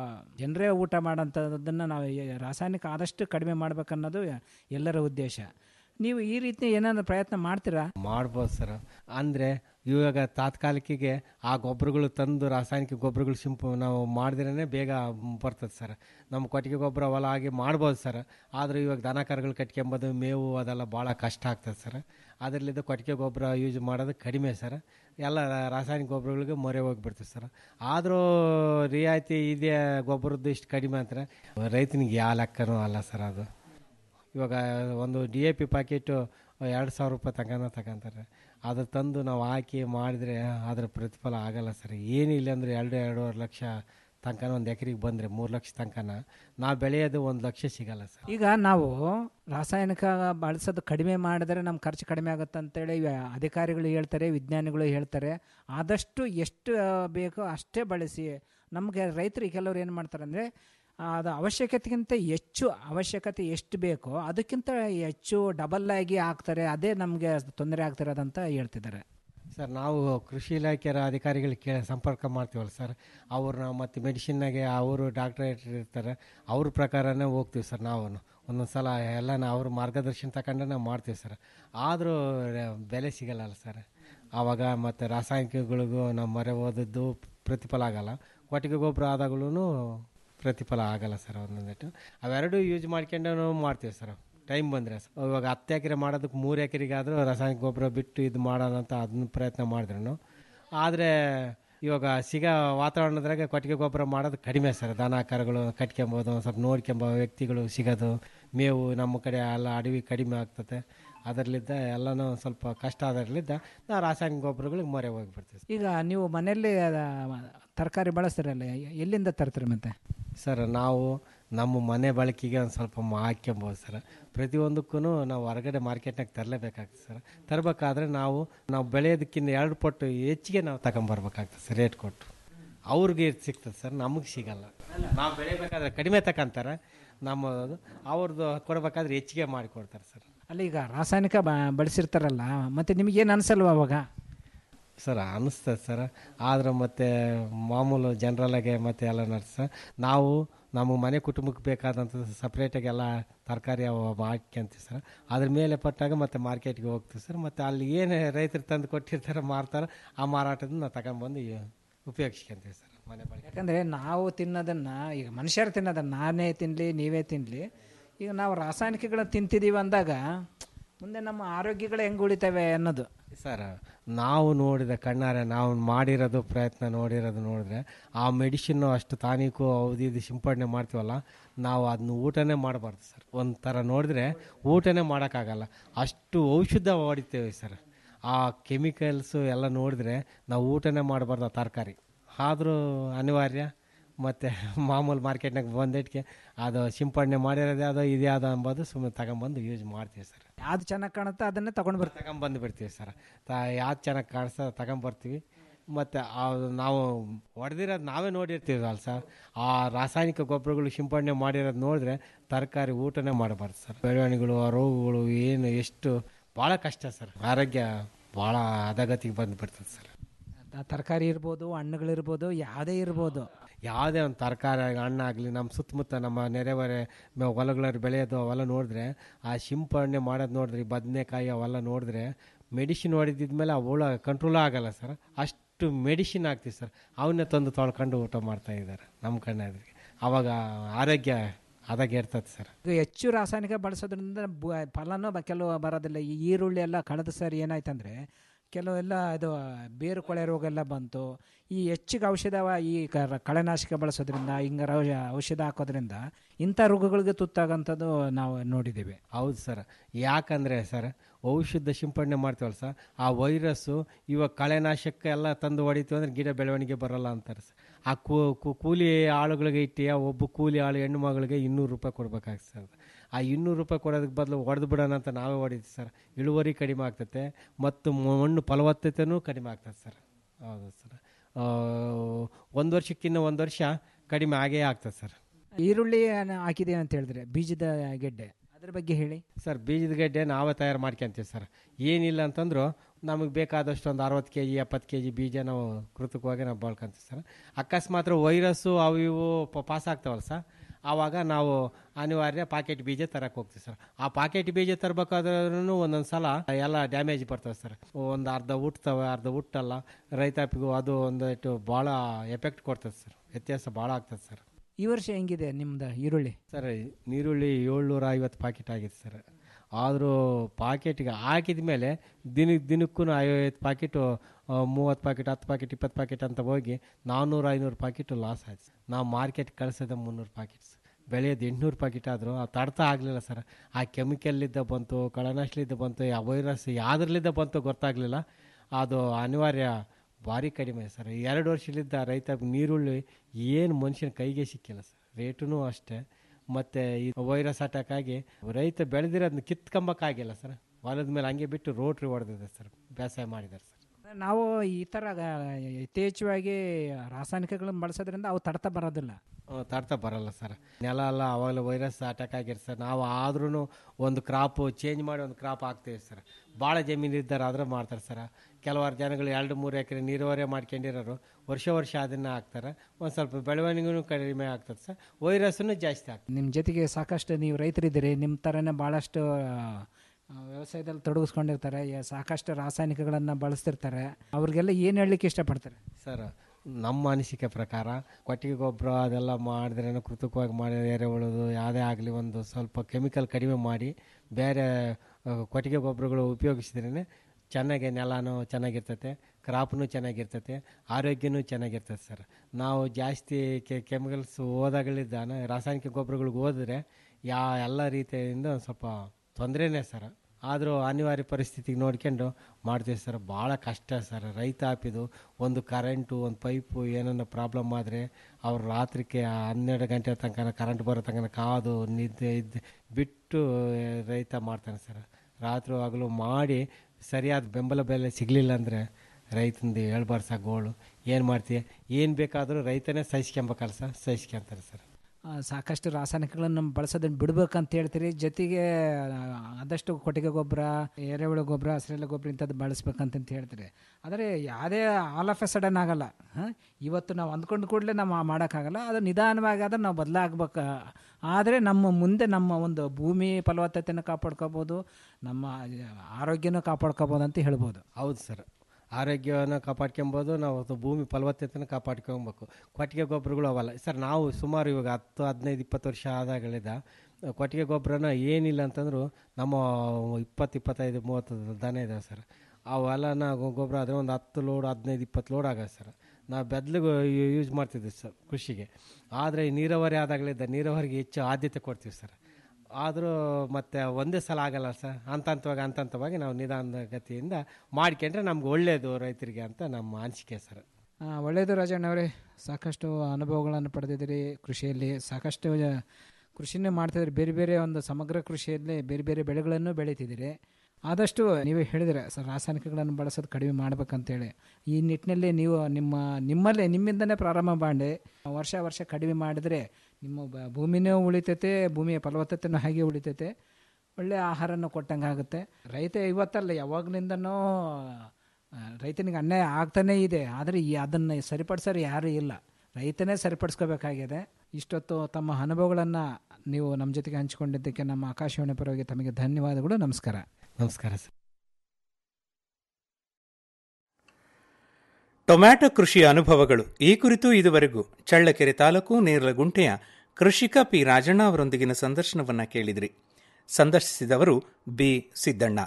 ಜನರೇ ಊಟ ಮಾಡೋಂಥದ್ದನ್ನು ನಾವು ಈ ರಾಸಾಯನಿಕ ಆದಷ್ಟು ಕಡಿಮೆ ಮಾಡ್ಬೇಕನ್ನೋದು ಎಲ್ಲರ ಉದ್ದೇಶ ನೀವು ಈ ರೀತಿ ಏನಾದ್ರು ಪ್ರಯತ್ನ ಮಾಡ್ತೀರಾ
ಮಾಡ್ಬೋದು ಸರ್ ಅಂದರೆ ಇವಾಗ ತಾತ್ಕಾಲಿಕಿಗೆ ಆ ಗೊಬ್ಬರಗಳು ತಂದು ರಾಸಾಯನಿಕ ಗೊಬ್ಬರಗಳು ಸಿಂಪು ನಾವು ಮಾಡಿದ್ರೇ ಬೇಗ ಬರ್ತದೆ ಸರ್ ನಮ್ಮ ಕೊಟ್ಟಿಗೆ ಗೊಬ್ಬರ ಹೊಲ ಆಗಿ ಮಾಡ್ಬೋದು ಸರ್ ಆದರೆ ಇವಾಗ ದನ ಕರುಗಳು ಕಟ್ಕೊಂಬೋದು ಮೇವು ಅದೆಲ್ಲ ಭಾಳ ಕಷ್ಟ ಆಗ್ತದೆ ಸರ್ ಅದರಲ್ಲಿದ್ದ ಕೊಟ್ಟಿಗೆ ಗೊಬ್ಬರ ಯೂಸ್ ಮಾಡೋದು ಕಡಿಮೆ ಸರ್ ಎಲ್ಲ ರಾಸಾಯನಿಕ ಗೊಬ್ಬರಗಳಿಗೆ ಮೊರೆ ಹೋಗಿಬಿಡ್ತದೆ ಸರ್ ಆದರೂ ರಿಯಾಯಿತಿ ಇದೆ ಗೊಬ್ಬರದ್ದು ಇಷ್ಟು ಕಡಿಮೆ ಅಂತಾರೆ ರೈತನಿಗೆ ಯಾವ ಲೆಕ್ಕನೂ ಅಲ್ಲ ಸರ್ ಅದು ಇವಾಗ ಒಂದು ಡಿ ಎ ಪಿ ಪ್ಯಾಕೆಟು ಎರಡು ಸಾವಿರ ರೂಪಾಯಿ ತಗೊಂಡ ತಗೊಂತಾರೆ ಅದು ತಂದು ನಾವು ಹಾಕಿ ಮಾಡಿದರೆ ಅದರ ಪ್ರತಿಫಲ ಆಗಲ್ಲ ಸರ್ ಏನಿಲ್ಲ ಅಂದರೆ ಎರಡು ಎರಡೂವರೆ ಲಕ್ಷ ತನಕನ ಒಂದು ಎಕರೆಗೆ ಬಂದರೆ ಮೂರು ಲಕ್ಷ ತನಕನ ನಾವು ಬೆಳೆಯೋದು ಒಂದು ಲಕ್ಷ ಸಿಗಲ್ಲ ಸರ್
ಈಗ ನಾವು ರಾಸಾಯನಿಕ ಬಳಸೋದು ಕಡಿಮೆ ಮಾಡಿದ್ರೆ ನಮ್ಮ ಖರ್ಚು ಕಡಿಮೆ ಆಗುತ್ತೆ ಅಂತೇಳಿ ಇವ ಅಧಿಕಾರಿಗಳು ಹೇಳ್ತಾರೆ ವಿಜ್ಞಾನಿಗಳು ಹೇಳ್ತಾರೆ ಆದಷ್ಟು ಎಷ್ಟು ಆ, ಬೇಕೋ ಅಷ್ಟೇ ಬಳಸಿ ನಮಗೆ ರೈತರು ಕೆಲವರು ಏನು ಮಾಡ್ತಾರೆ ಅಂದರೆ ಅದು ಅವಶ್ಯಕತೆಗಿಂತ ಹೆಚ್ಚು ಅವಶ್ಯಕತೆ ಎಷ್ಟು ಬೇಕೋ ಅದಕ್ಕಿಂತ ಹೆಚ್ಚು ಡಬಲ್ ಆಗಿ ಹಾಕ್ತಾರೆ ಅದೇ ನಮಗೆ ತೊಂದರೆ ಆಗ್ತಿರೋದಂತ ಹೇಳ್ತಿದ್ದಾರೆ
ಸರ್ ನಾವು ಕೃಷಿ ಇಲಾಖೆಯ ಅಧಿಕಾರಿಗಳಿಗೆ ಕೇ ಸಂಪರ್ಕ ಮಾಡ್ತೀವಲ್ಲ ಸರ್ ಅವ್ರನ್ನ ಮತ್ತು ಮೆಡಿಸಿನ್ನಾಗೆ ಅವರು ಡಾಕ್ಟ್ರೇಟ್ ಇರ್ತಾರೆ ಅವ್ರ ಪ್ರಕಾರನೇ ಹೋಗ್ತೀವಿ ಸರ್ ನಾವು ಒಂದೊಂದು ಸಲ ಎಲ್ಲ ಅವ್ರ ಮಾರ್ಗದರ್ಶನ ತಗೊಂಡು ನಾವು ಮಾಡ್ತೀವಿ ಸರ್ ಆದರೂ ಬೆಲೆ ಸಿಗಲ್ಲ ಸರ್ ಆವಾಗ ಮತ್ತು ರಾಸಾಯನಿಕಗಳಿಗೂ ನಾವು ಮೊರೆ ಹೋದದ್ದು ಪ್ರತಿಫಲ ಆಗಲ್ಲ ಕೊಟ್ಟಿಗೆ ಗೊಬ್ಬರ ಆದಾಗ್ಲೂ ಪ್ರತಿಫಲ ಆಗಲ್ಲ ಸರ್ ಒಂದೊಂದಿಟ್ಟು ಅವೆರಡೂ ಯೂಸ್ ಮಾಡ್ಕೊಂಡು ನಾವು ಮಾಡ್ತೀವಿ ಸರ್ ಟೈಮ್ ಬಂದರೆ ಇವಾಗ ಹತ್ತು ಎಕರೆ ಮಾಡೋದಕ್ಕೆ ಮೂರು ಎಕರೆಗಾದರೂ ರಾಸಾಯನಿಕ ಗೊಬ್ಬರ ಬಿಟ್ಟು ಇದು ಮಾಡೋಣ ಅಂತ ಅದನ್ನ ಪ್ರಯತ್ನ ಮಾಡಿದ್ರು ಆದರೆ ಇವಾಗ ಸಿಗೋ ವಾತಾವರಣದ್ರಾಗೆ ಕೊಟ್ಟಿಗೆ ಗೊಬ್ಬರ ಮಾಡೋದು ಕಡಿಮೆ ಸರ್ ದನ ಕರುಗಳು ಕಟ್ಕೊಂಬೋದು ಒಂದು ಸ್ವಲ್ಪ ನೋಡ್ಕೊಂಬೋ ವ್ಯಕ್ತಿಗಳು ಸಿಗೋದು ಮೇವು ನಮ್ಮ ಕಡೆ ಎಲ್ಲ ಅಡವಿ ಕಡಿಮೆ ಆಗ್ತದೆ ಅದರಲ್ಲಿದ್ದ ಎಲ್ಲನೂ ಸ್ವಲ್ಪ ಕಷ್ಟ ಅದರಲ್ಲಿದ್ದ ನಾವು ರಾಸಾಯನಿಕ ಗೊಬ್ಬರಗಳಿಗೆ ಮೊರೆ ಹೋಗಿಬಿಡ್ತೀವಿ
ಈಗ ನೀವು ಮನೆಯಲ್ಲಿ ತರಕಾರಿ ಬಳಸ್ತೀರಲ್ಲ ಎಲ್ಲಿಂದ ತರ್ತೀರಿ ಮತ್ತೆ
ಸರ್ ನಾವು ನಮ್ಮ ಮನೆ ಬಳಕೆಗೆ ಒಂದು ಸ್ವಲ್ಪ ಮ- ಹಾಕ್ಕೊಂಬೋದು ಸರ್ ಪ್ರತಿಯೊಂದಕ್ಕೂ ನಾವು ಹೊರಗಡೆ ಮಾರ್ಕೆಟ್ನಾಗ ತರಲೇಬೇಕಾಗ್ತದೆ ಸರ್ ತರಬೇಕಾದ್ರೆ ನಾವು ನಾವು ಬೆಳೆಯೋದಕ್ಕಿಂತ ಎರಡು ಪಟ್ಟು ಹೆಚ್ಚಿಗೆ ನಾವು ತಗೊಂಬರ್ಬೇಕಾಗ್ತದೆ ಸರ್ ರೇಟ್ ಕೊಟ್ಟು ಅವ್ರಿಗೆ ಎಷ್ಟು ಸಿಗ್ತದೆ ಸರ್ ನಮಗೆ ಸಿಗಲ್ಲ ನಾವು ಬೆಳಿಬೇಕಾದ್ರೆ ಕಡಿಮೆ ತಗೊಂತಾರೆ ನಮ್ಮದು ಅವ್ರದ್ದು ಕೊಡಬೇಕಾದ್ರೆ ಹೆಚ್ಚಿಗೆ ಮಾಡಿ ಕೊಡ್ತಾರೆ ಸರ್
ಅಲ್ಲಿ ಈಗ ರಾಸಾಯನಿಕ ಬ- ಬಳಸಿರ್ತಾರಲ್ಲ ಮತ್ತೆ ನಿಮಗೇನು ಅನ್ಸಲ್ವಾ ಅವಾಗ
ಸರ್ ಅನ್ನಿಸ್ತದೆ ಸರ್ ಆದ್ರೆ ಮತ್ತೆ ಮಾಮೂಲು ಜನರಲಾಗೆ ಮತ್ತೆ ಎಲ್ಲ ನಡೆಸ ನಾವು ನಮ್ಮ ಮನೆ ಕುಟುಂಬಕ್ಕೆ ಬೇಕಾದಂಥ ಸಪ್ರೇಟಾಗಿ ಎಲ್ಲ ತರಕಾರಿ ಅವು ಮಾಡ್ಕೊಂತೀವಿ ಸರ್ ಅದ್ರ ಮೇಲೆ ಪಟ್ಟಾಗ ಮತ್ತೆ ಮಾರ್ಕೆಟ್ಗೆ ಹೋಗ್ತೀವಿ ಸರ್ ಮತ್ತು ಅಲ್ಲಿ ಏನು ರೈತರು ತಂದು ಕೊಟ್ಟಿರ್ತಾರೆ ಮಾರ್ತಾರೆ ಆ ಮಾರಾಟದಿಂದ ನಾವು ತಗೊಂಬಂದು ಉಪಯೋಗಿಸ್ಕೊಂತೀವಿ ಸರ್ ಮನೆ ಬಳಕೆ
ಯಾಕಂದರೆ ನಾವು ತಿನ್ನೋದನ್ನು ಈಗ ಮನುಷ್ಯರು ತಿನ್ನೋದನ್ನು ನಾನೇ ತಿನ್ನಲಿ ನೀವೇ ತಿನ್ನಲಿ ಈಗ ನಾವು ರಾಸಾಯನಿಕಗಳನ್ನ ತಿಂತಿದ್ದೀವಿ ಅಂದಾಗ ಮುಂದೆ ನಮ್ಮ ಆರೋಗ್ಯಗಳು ಹೆಂಗೆ ಉಳಿತವೆ ಅನ್ನೋದು
ಸರ್ ನಾವು ನೋಡಿದ ಕಣ್ಣಾರೆ ನಾವು ಮಾಡಿರೋದು ಪ್ರಯತ್ನ ನೋಡಿರೋದು ನೋಡಿದ್ರೆ ಆ ಮೆಡಿಸಿನ್ನು ಅಷ್ಟು ತಾನೀಕು ಅದು ಇದು ಸಿಂಪಡಣೆ ಮಾಡ್ತೀವಲ್ಲ ನಾವು ಅದನ್ನ ಊಟನೇ ಮಾಡಬಾರ್ದು ಸರ್ ಒಂಥರ ನೋಡಿದ್ರೆ ಊಟನೇ ಮಾಡೋಕ್ಕಾಗಲ್ಲ ಅಷ್ಟು ಔಷಧ ಹೊಡಿತೇವೆ ಸರ್ ಆ ಕೆಮಿಕಲ್ಸು ಎಲ್ಲ ನೋಡಿದ್ರೆ ನಾವು ಊಟನೇ ಮಾಡಬಾರ್ದು ಆ ತರಕಾರಿ ಆದರೂ ಅನಿವಾರ್ಯ ಮತ್ತು ಮಾಮೂಲು ಮಾರ್ಕೆಟ್ನಾಗ ಬಂದಿಟ್ಕೆ ಅದು ಸಿಂಪಡಣೆ ಮಾಡಿರೋದು ಯಾವುದೋ ಇದು ಯಾವುದೋ ಅಂಬೋದು ಸುಮ್ಮನೆ ತಗೊಂಬಂದು ಯೂಸ್ ಮಾಡ್ತೀವಿ ಸರ್
ಯಾವ್ದು ಚೆನ್ನಾಗಿ ಕಾಣುತ್ತೆ ಅದನ್ನೇ ತಗೊಂಡು ಬರ್ತೀವಿ
ತಗೊಂಬಂದು ಬಿಡ್ತೀವಿ ಸರ್ ತ ಯಾವ್ದು ಚೆನ್ನಾಗಿ ಕಾಣಿಸ್ತೋ ತಗೊಂಬರ್ತೀವಿ ಮತ್ತು ನಾವು ಹೊಡೆದಿರೋದು ನಾವೇ ನೋಡಿರ್ತೀವಲ್ಲ ಸರ್ ಆ ರಾಸಾಯನಿಕ ಗೊಬ್ಬರಗಳು ಸಿಂಪಡಣೆ ಮಾಡಿರೋದು ನೋಡಿದ್ರೆ ತರಕಾರಿ ಊಟನೇ ಮಾಡಬಾರ್ದು ಸರ್ ಬೆಳವಣಿಗೆಗಳು ಆ ರೋಗಗಳು ಏನು ಎಷ್ಟು ಭಾಳ ಕಷ್ಟ ಸರ್ ಆರೋಗ್ಯ ಭಾಳ ಹದಗತಿಗೆ ಬಂದುಬಿಡ್ತದೆ ಸರ್
ತರಕಾರಿ ಇರ್ಬೋದು ಹಣ್ಣುಗಳಿರ್ಬೋದು ಯಾವುದೇ ಇರ್ಬೋದು
ಯಾವುದೇ ಒಂದು ತರಕಾರಿ ಹಣ್ಣಾಗಲಿ ನಮ್ಮ ಸುತ್ತಮುತ್ತ ನಮ್ಮ ನೆರೆಹೊರೆ ಮ- ಹೊಲಗಳಲ್ಲಿ ಬೆಳೆಯೋದು ಅವೆಲ್ಲ ನೋಡಿದ್ರೆ ಆ ಸಿಂಪಡಣೆ ಮಾಡೋದು ನೋಡಿದ್ರೆ ಈ ಬದನೆಕಾಯಿ ಅವೆಲ್ಲ ನೋಡಿದ್ರೆ ಮೆಡಿಸಿನ್ ಹೊಡೆದಿದ್ಮೇಲೆ ಆ ಹುಳ ಕಂಟ್ರೋಲ್ ಆಗಲ್ಲ ಸರ್ ಅಷ್ಟು ಮೆಡಿಸಿನ್ ಹಾಕ್ತೀವಿ ಸರ್ ಅವನ್ನೇ ತಂದು ತೊಳ್ಕೊಂಡು ಊಟ ಮಾಡ್ತಾ ಇದ್ದಾರೆ ನಮ್ಮ ಕಣ್ಣೆದ್ರಿಗೆ ಆವಾಗ ಆರೋಗ್ಯ ಅದಾಗ ಇರ್ತದೆ ಸರ್
ಈಗ ಹೆಚ್ಚು ರಾಸಾಯನಿಕ ಬಳಸೋದ್ರಿಂದ ಬ- ಫಲನೂ ಬ- ಕೆಲವು ಬರೋದಿಲ್ಲ ಈ ಈರುಳ್ಳಿ ಎಲ್ಲ ಕಳೆದ ಸರಿ ಏನಾಯ್ತಂದ್ರೆ ಕೆಲವೆಲ್ಲ ಇದು ಬೇರು ಕೊಳೆ ರೋಗ ಎಲ್ಲ ಬಂತು ಈ ಹೆಚ್ಚಿಗೆ ಔಷಧ ಈ ಕ- ಕಳೆನಾಶಕ ಬಳಸೋದ್ರಿಂದ ಹಿಂಗೆ ಔಷಧ ಹಾಕೋದ್ರಿಂದ ಇಂಥ ರೋಗಗಳಿಗೆ ತುತ್ತಾಗಂಥದ್ದು ನಾವು ನೋಡಿದ್ದೀವಿ
ಹೌದು ಸರ್ ಯಾಕಂದರೆ ಸರ್ ಔಷಧ ಸಿಂಪಡಣೆ ಮಾಡ್ತೀವಲ್ಲ ಸರ್ ಆ ವೈರಸ್ಸು ಇವಾಗ ಕಳೆನಾಶಕ ಎಲ್ಲ ತಂದು ಹೊಡಿತೀವಿ ಅಂದ್ರೆ ಗಿಡ ಬೆಳವಣಿಗೆ ಬರಲ್ಲ ಅಂತಾರೆ ಸರ್ ಆ ಕೂ- ಕೂ- ಕೂಲಿ ಆಳುಗಳಿಗೆ ಇಟ್ಟು ಆ ಒಬ್ಬ ಕೂಲಿ ಆಳು ಹೆಣ್ಣು ಮಗಳಿಗೆ ಇನ್ನೂರು ರೂಪಾಯಿ ಕೊಡ್ಬೇಕಾಗ್ತದೆ ಸರ್ ಆ ಇನ್ನೂರು ರೂಪಾಯಿ ಕೊಡೋದಕ್ಕೆ ಬದಲು ಹೊಡೆದು ಬಿಡೋಣ ಅಂತ ನಾವೇ ಹೊಡಿತೀವಿ ಸರ್ ಇಳುವರಿ ಕಡಿಮೆ ಆಗ್ತೈತೆ ಮತ್ತು ಮಣ್ಣು ಫಲವತ್ತತೆನೂ ಕಡಿಮೆ ಆಗ್ತದೆ ಸರ್ ಹೌದು ಸರ್ ಒಂದು ವರ್ಷಕ್ಕಿಂತ ಒಂದು ವರ್ಷ ಕಡಿಮೆ ಆಗೇ ಆಗ್ತದೆ ಸರ್
ಈರುಳ್ಳಿ ಅನ್ನ ಹಾಕಿದೆ ಅಂತ ಹೇಳಿದ್ರೆ ಬೀಜದ ಗೆಡ್ಡೆ ಅದ್ರ ಬಗ್ಗೆ ಹೇಳಿ
ಸರ್ ಬೀಜದ ಗೆಡ್ಡೆ ನಾವೇ ತಯಾರು ಮಾಡ್ಕೊಂತೀವಿ ಸರ್ ಏನಿಲ್ಲ ಅಂತಂದ್ರು ನಮಗೆ ಬೇಕಾದಷ್ಟು ಒಂದು ಅರವತ್ತು ಕೆ ಜಿ ಎಪ್ಪತ್ತು ಕೆ ಜಿ ಬೀಜ ನಾವು ಕೃತಕವಾಗಿ ನಾವು ಬಳಕೊಂತೀವಿ ಸರ್ ಅಕಸ್ಮಾತ್ ವೈರಸ್ಸು ಅವು ಇವು ಪ- ಪಾಸ್ ಆಗ್ತಾವಲ್ಲ ಸರ್ ಆವಾಗ ನಾವು ಅನಿವಾರ್ಯ ಪಾಕೆಟ್ ಬೀಜ ತರಕ್ಕೆ ಹೋಗ್ತೀವಿ ಸರ್ ಆ ಪಾಕೆಟ್ ಬೀಜ ತರಬೇಕಾದ್ರೂ ಒಂದೊಂದು ಸಲ ಎಲ್ಲ ಡ್ಯಾಮೇಜ್ ಬರ್ತವೆ ಸರ್ ಒಂದು ಅರ್ಧ ಹುಟ್ತವೆ ಅರ್ಧ ಹುಟ್ಟಲ್ಲ ರೈತಾಪಿಗೂ ಅದು ಒಂದಿಟ್ಟು ಭಾಳ ಎಫೆಕ್ಟ್ ಕೊಡ್ತದೆ ಸರ್ ವ್ಯತ್ಯಾಸ ಭಾಳ ಆಗ್ತದೆ ಸರ್
ಈ ವರ್ಷ ಹೆಂಗಿದೆ ನಿಮ್ದು ಈರುಳ್ಳಿ
ಸರ್ ನೀರುಳ್ಳಿ ಏಳ್ನೂರ ಐವತ್ತು ಪಾಕೆಟ್ ಆಗಿದೆ ಸರ್ ಆದರೂ ಪಾಕೆಟ್ಗೆ ಹಾಕಿದ ಮೇಲೆ ದಿನಕ್ಕೆ ದಿನಕ್ಕೂ ಐವತ್ತು ಪಾಕೆಟು ಮೂವತ್ತು ಪಾಕೆಟ್ ಹತ್ತು ಪಾಕೆಟ್ ಇಪ್ಪತ್ತು ಪಾಕೆಟ್ ಅಂತ ಹೋಗಿ ನಾನ್ನೂರು ಐನೂರು ಪಾಕೆಟು ಲಾಸ್ ಆಯ್ತು ನಾವು ಮಾರ್ಕೆಟ್ ಕಳಿಸೋದು ಮುನ್ನೂರು ಪಾಕೆಟ್ಸ್ ಬೆಳೆಯೋದು ಎಂಟುನೂರು ಪಾಕೆಟ್ ಆದರೂ ಆ ತಡ್ತಾ ಆಗಲಿಲ್ಲ ಸರ್ ಆ ಕೆಮಿಕಲ್ಲಿದ್ದ ಬಂತು ಕಳನಾಶಲಿದ್ದ ಬಂತು ಆ ವೈರಸ್ ಯಾವ್ದ್ರಲ್ಲಿದ್ದ ಬಂತು ಗೊತ್ತಾಗಲಿಲ್ಲ ಅದು ಅನಿವಾರ್ಯ ಭಾರಿ ಕಡಿಮೆ ಸರ್ ಎರಡು ವರ್ಷಲಿದ್ದ ರೈತ ನೀರುಳ್ಳಿ ಏನು ಮನುಷ್ಯನ ಕೈಗೆ ಸಿಕ್ಕಿಲ್ಲ ಸರ್ ರೇಟೂ ಅಷ್ಟೇ ಮತ್ತು ಈ ವೈರಸ್ ಅಟ್ಯಾಕ್ ಆಗಿ ರೈತ ಬೆಳೆದಿರೋದನ್ನ ಕಿತ್ಕೊಂಬಕ್ಕಾಗಿಲ್ಲ ಸರ್ ಹೊಲದ ಮೇಲೆ ಹಂಗೆ ಬಿಟ್ಟು ರೋಟ್ರಿ ಹೊಡೆದಿದೆ ಸರ್ ಬೇಸಾಯ ಮಾಡಿದ್ದಾರೆ ಸರ್
ನಾವು ಈ ಥರ ಯಥೇಚ್ಛವಾಗಿ ರಾಸಾಯನಿಕಗಳನ್ನು ಬಳಸೋದ್ರಿಂದ ಅವು ತಡ್ತಾ ಬರೋದಿಲ್ಲ
ಹ್ಮ್, ತಡ್ತಾ ಬರಲ್ಲ ಸರ್ ನೆಲ ಎಲ್ಲ ಅವಾಗಲೇ ವೈರಸ್ ಅಟ್ಯಾಕ್ ಆಗಿರ್ ಸರ್ ನಾವು ಆದ್ರೂ ಒಂದು ಕ್ರಾಪು ಚೇಂಜ್ ಮಾಡಿ ಒಂದು ಕ್ರಾಪ್ ಹಾಕ್ತೀವಿ ಸರ್ ಭಾಳ ಜಮೀನು ಇದ್ದಾರೆ ಆದ್ರೆ ಮಾಡ್ತಾರೆ ಸರ್ ಕೆಲವಾರು ಜನಗಳು ಎರಡು ಮೂರು ಎಕರೆ ನೀರಾವರಿ ಮಾಡ್ಕೊಂಡಿರೋರು ವರ್ಷ ವರ್ಷ ಅದನ್ನು ಹಾಕ್ತಾರೆ ಒಂದು ಸ್ವಲ್ಪ ಬೆಳವಣಿಗೆನೂ ಕಡಿಮೆ ಆಗ್ತದೆ ಸರ್ ವೈರಸ್ಸನ್ನು ಜಾಸ್ತಿ ಆಗ್ತದೆ
ನಿಮ್ಮ ಜೊತೆಗೆ ಸಾಕಷ್ಟು ನೀವು ರೈತರಿದ್ದೀರಿ ನಿಮ್ಮ ಥರನೇ ಭಾಳಷ್ಟು ಆ, ವ್ಯವಸಾಯದಲ್ಲಿ ತೊಡಗಿಸ್ಕೊಂಡಿರ್ತಾರೆ ಯ- ಸಾಕಷ್ಟು ರಾಸಾಯನಿಕಗಳನ್ನು ಬಳಸ್ತಿರ್ತಾರೆ ಅವ್ರಿಗೆಲ್ಲ ಏನು ಹೇಳಲಿಕ್ಕೆ ಇಷ್ಟಪಡ್ತಾರೆ
ಸರ್ ನಮ್ಮ ಅನಿಸಿಕೆ ಪ್ರಕಾರ ಕೊಟ್ಟಿಗೆ ಗೊಬ್ಬರ ಅದೆಲ್ಲ ಮಾಡಿದ್ರೆ ಕೃತಕವಾಗಿ ಮಾಡಿ ಎರೆಹುಳದು ಯಾವುದೇ ಆಗಲಿ ಒಂದು ಸ್ವಲ್ಪ ಕೆಮಿಕಲ್ ಕಡಿಮೆ ಮಾಡಿ ಬೇರೆ ಆ, ಕೊಟ್ಟಿಗೆ ಗೊಬ್ಬರಗಳು ಉಪಯೋಗಿಸಿದ್ರೇ ಚೆನ್ನಾಗಿ ನೆಲನೂ ಚೆನ್ನಾಗಿರ್ತೈತೆ ಕ್ರಾಪ್ನು ಚೆನ್ನಾಗಿರ್ತೈತೆ ಆರೋಗ್ಯನೂ ಚೆನ್ನಾಗಿರ್ತೈತೆ ಸರ್ ನಾವು ಜಾಸ್ತಿ ಕೆಮಿಕಲ್ಸ್ ಹೋದಾಗಳಿದ್ದಾನ ರಾಸಾಯನಿಕ ಗೊಬ್ಬರಗಳಿಗೆ ಹೋದ್ರೆ ಯಾ ಎಲ್ಲ ರೀತಿಯಿಂದ ಒಂದು ಸ್ವಲ್ಪ ತೊಂದರೆನೇ ಸರ್ ಆದರೂ ಅನಿವಾರ್ಯ ಪರಿಸ್ಥಿತಿಗೆ ನೋಡ್ಕೊಂಡು ಮಾಡ್ತೀವಿ ಸರ್ ಭಾಳ ಕಷ್ಟ ಸರ್ ರೈತ ಹಾಪಿದು ಒಂದು ಕರೆಂಟು ಒಂದು ಪೈಪು ಏನನ್ನ ಪ್ರಾಬ್ಲಮ್ ಆದರೆ ಅವ್ರು ರಾತ್ರಿಗೆ ಹನ್ನೆರಡು ಗಂಟೆ ತನಕ ಕರೆಂಟ್ ಬರೋ ತನಕ ಕಾದು ನಿದ್ದೆ ಇದ್ದು ಬಿಟ್ಟು ರೈತ ಮಾಡ್ತಾನೆ ಸರ್ ರಾತ್ರಿ ಹಗಲು ಮಾಡಿ ಸರಿಯಾದ ಬೆಂಬಲ ಬೆಲೆ ಸಿಗಲಿಲ್ಲ ಅಂದರೆ ರೈತಂದು ಹೇಳ್ಬಾರ್ದು ಸರ್ ಗೋಳು ಏನು ಮಾಡ್ತೀಯ ಏನು ಬೇಕಾದರೂ ರೈತನೇ ಸಹಿಸ್ಕೊಂಬೇಕಲ್ಲ ಸರ್ ಸಹಿಸ್ಕೊಂತಾರೆ ಸರ್
ಆ, ಸಾಕಷ್ಟು ರಾಸಾಯನಿಕಗಳನ್ನು ಬಳಸೋದನ್ನು ಬಿಡ್ಬೇಕಂತ ಹೇಳ್ತೀರಿ ಜೊತೆಗೆ ಆ, ಆದಷ್ಟು ಕೊಟ್ಟಿಗೆ ಗೊಬ್ಬರ ಎರೆಹುಳ ಗೊಬ್ಬರ ಹಸಿರೆಲೆ ಗೊಬ್ಬರ ಇಂಥದ್ದು ಬಳಸ್ಬೇಕಂತ ಹೇಳ್ತೀರಿ ಆದರೆ ಯಾವುದೇ ಆಲ್ ಆಫ್ ಎ ಸಡನ್ ಆಗಲ್ಲ ಹಾಂ ಇವತ್ತು ನಾವು ಅಂದ್ಕೊಂಡು ಕೂಡಲೇ ನಾವು ಮಾಡೋಕ್ಕಾಗಲ್ಲ ಅದು ನಿಧಾನವಾಗಿ ಆದ್ರೆ ನಾವು ಬದಲಾಗಬೇಕು ಆದರೆ ನಮ್ಮ ಮುಂದೆ ನಮ್ಮ ಒಂದು ಭೂಮಿ ಫಲವತ್ತತೆಯನ್ನು ಕಾಪಾಡ್ಕೋಬೋದು ನಮ್ಮ ಆರೋಗ್ಯನೂ ಕಾಪಾಡ್ಕೋಬೋದು ಅಂತ ಹೇಳ್ಬೋದು
ಹೌದು ಸರ್ ಆರೋಗ್ಯವನ್ನು ಕಾಪಾಡ್ಕೊಬೋದು ನಾವು ಅದು ಭೂಮಿ ಫಲವತ್ತತೆನ ಕಾಪಾಡ್ಕೊಬೇಕು ಕೊಟ್ಟಿಗೆ ಗೊಬ್ಬರಗಳು ಅವಲ್ಲ ಸರ್ ನಾವು ಸುಮಾರು ಇವಾಗ ಹತ್ತು ಹದಿನೈದು ಇಪ್ಪತ್ತು ವರ್ಷ ಆದಾಗಳಿಂದ ಕೊಟ್ಟಿಗೆ ಗೊಬ್ಬರನ ಏನಿಲ್ಲ ಅಂತಂದ್ರು ನಮ್ಮ ಇಪ್ಪತ್ತು ಇಪ್ಪತ್ತೈದು ಮೂವತ್ತು ದನ ಇದಾವೆ ಸರ್ ಅವೆಲ್ಲನ ಗೊಬ್ಬರ ಆದರೆ ಒಂದು ಹತ್ತು ಲೋಡ್ ಹದಿನೈದು ಇಪ್ಪತ್ತು ಲೋಡ್ ಆಗ ಸರ್ ನಾವು ಬೆದ್ಲಿಗೆ ಯೂಸ್ ಮಾಡ್ತಿದ್ವಿ ಸರ್ ಕೃಷಿಗೆ ಆದರೆ ಈ ನೀರಾವರಿ ಆದಾಗಲಿದ್ದ ನೀರಾವರಿಗೆ ಹೆಚ್ಚು ಆದ್ಯತೆ ಕೊಡ್ತೀವಿ ಸರ್ ಆದರೂ ಮತ್ತೆ ಒಂದೇ ಸಲ ಆಗಲ್ಲ ಸರ್ ಹಂತ ಹಂತವಾಗಿ ಹಂತ ಹಂತವಾಗಿ ನಾವು ನಿಧಾನದ ಗತಿಯಿಂದ ಮಾಡ್ಕೊಂಡ್ರೆ ನಮ್ಗೆ ಒಳ್ಳೆಯದು ರೈತರಿಗೆ ಅಂತ ನಮ್ಮ ಅನಿಸಿಕೆ ಸರ್
ಆ, ಒಳ್ಳೆಯದು ರಾಜಣ್ಣವರೇ ಸಾಕಷ್ಟು ಅನುಭವಗಳನ್ನು ಪಡೆದಿದ್ದೀರಿ ಕೃಷಿಯಲ್ಲಿ ಸಾಕಷ್ಟು ಜ- ಕೃಷಿನೇ ಮಾಡ್ತಿದ್ದೀರಿ ಬೇರೆ ಬೇರೆ ಒಂದು ಸಮಗ್ರ ಕೃಷಿಯಲ್ಲಿ ಬೇರೆ ಬೇರೆ ಬೆಳೆಗಳನ್ನು ಬೆಳೀತಿದ್ದೀರಿ ಆದಷ್ಟು ನೀವೇ ಹೇಳಿದ್ರೆ ಸ ರಾಸಾಯನಿಕಗಳನ್ನು ಬಳಸೋದು ಕಡಿಮೆ ಮಾಡ್ಬೇಕಂತೇಳಿ ಈ ನಿಟ್ಟಿನಲ್ಲಿ ನೀವು ನಿಮ್ಮ ನಿಮ್ಮಲ್ಲೇ ನಿಮ್ಮಿಂದನೇ ಪ್ರಾರಂಭ ಮಾಡಿ ವರ್ಷ ವರ್ಷ ಕಡಿಮೆ ಮಾಡಿದರೆ ನಿಮ್ಮ ಬ- ಭೂಮಿನೂ ಉಳಿತೈತೆ ಭೂಮಿಯ ಫಲವತ್ತತೆನೂ ಹಾಗೆ ಉಳಿತೈತೆ ಒಳ್ಳೆಯ ಆಹಾರನ ಕೊಟ್ಟಂಗೆ ಆಗುತ್ತೆ ರೈತ ಇವತ್ತಲ್ಲ ಯಾವಾಗಲಿಂದನೂ ಆ, ರೈತನಿಗೆ ಅನ್ಯಾಯ ಆಗ್ತಾನೇ ಇದೆ ಆದರೆ ಈ ಅದನ್ನು ಸರಿಪಡಿಸೋರು ಯಾರೂ ಇಲ್ಲ ರೈತನೇ ಸರಿಪಡಿಸ್ಕೋಬೇಕಾಗಿದೆ ಇಷ್ಟೊತ್ತು ತಮ್ಮ ಅನುಭವಗಳನ್ನು ನೀವು ನಮ್ಮ ಜೊತೆಗೆ ಹಂಚಿಕೊಂಡಿದ್ದಕ್ಕೆ ನಮ್ಮ ಆಕಾಶವಾಣಿ ಪರವಾಗಿ ತಮಗೆ ಧನ್ಯವಾದಗಳು ನಮಸ್ಕಾರ
ನಮಸ್ಕಾರ ಸರ್
ಟೊಮ್ಯಾಟೊ ಕೃಷಿಯ ಅನುಭವಗಳು ಈ ಕುರಿತು ಇದುವರೆಗೂ ಚಳ್ಳಕೆರೆ ತಾಲೂಕು ನೇರಲಗುಂಟೆಯ ಕೃಷಿಕ ಪಿ ರಾಜಣ್ಣ ಅವರೊಂದಿಗಿನ ಸಂದರ್ಶನವನ್ನ ಕೇಳಿದ್ರಿ ಸಂದರ್ಶಿಸಿದವರು ಬಿ ಸಿದ್ದಣ್ಣ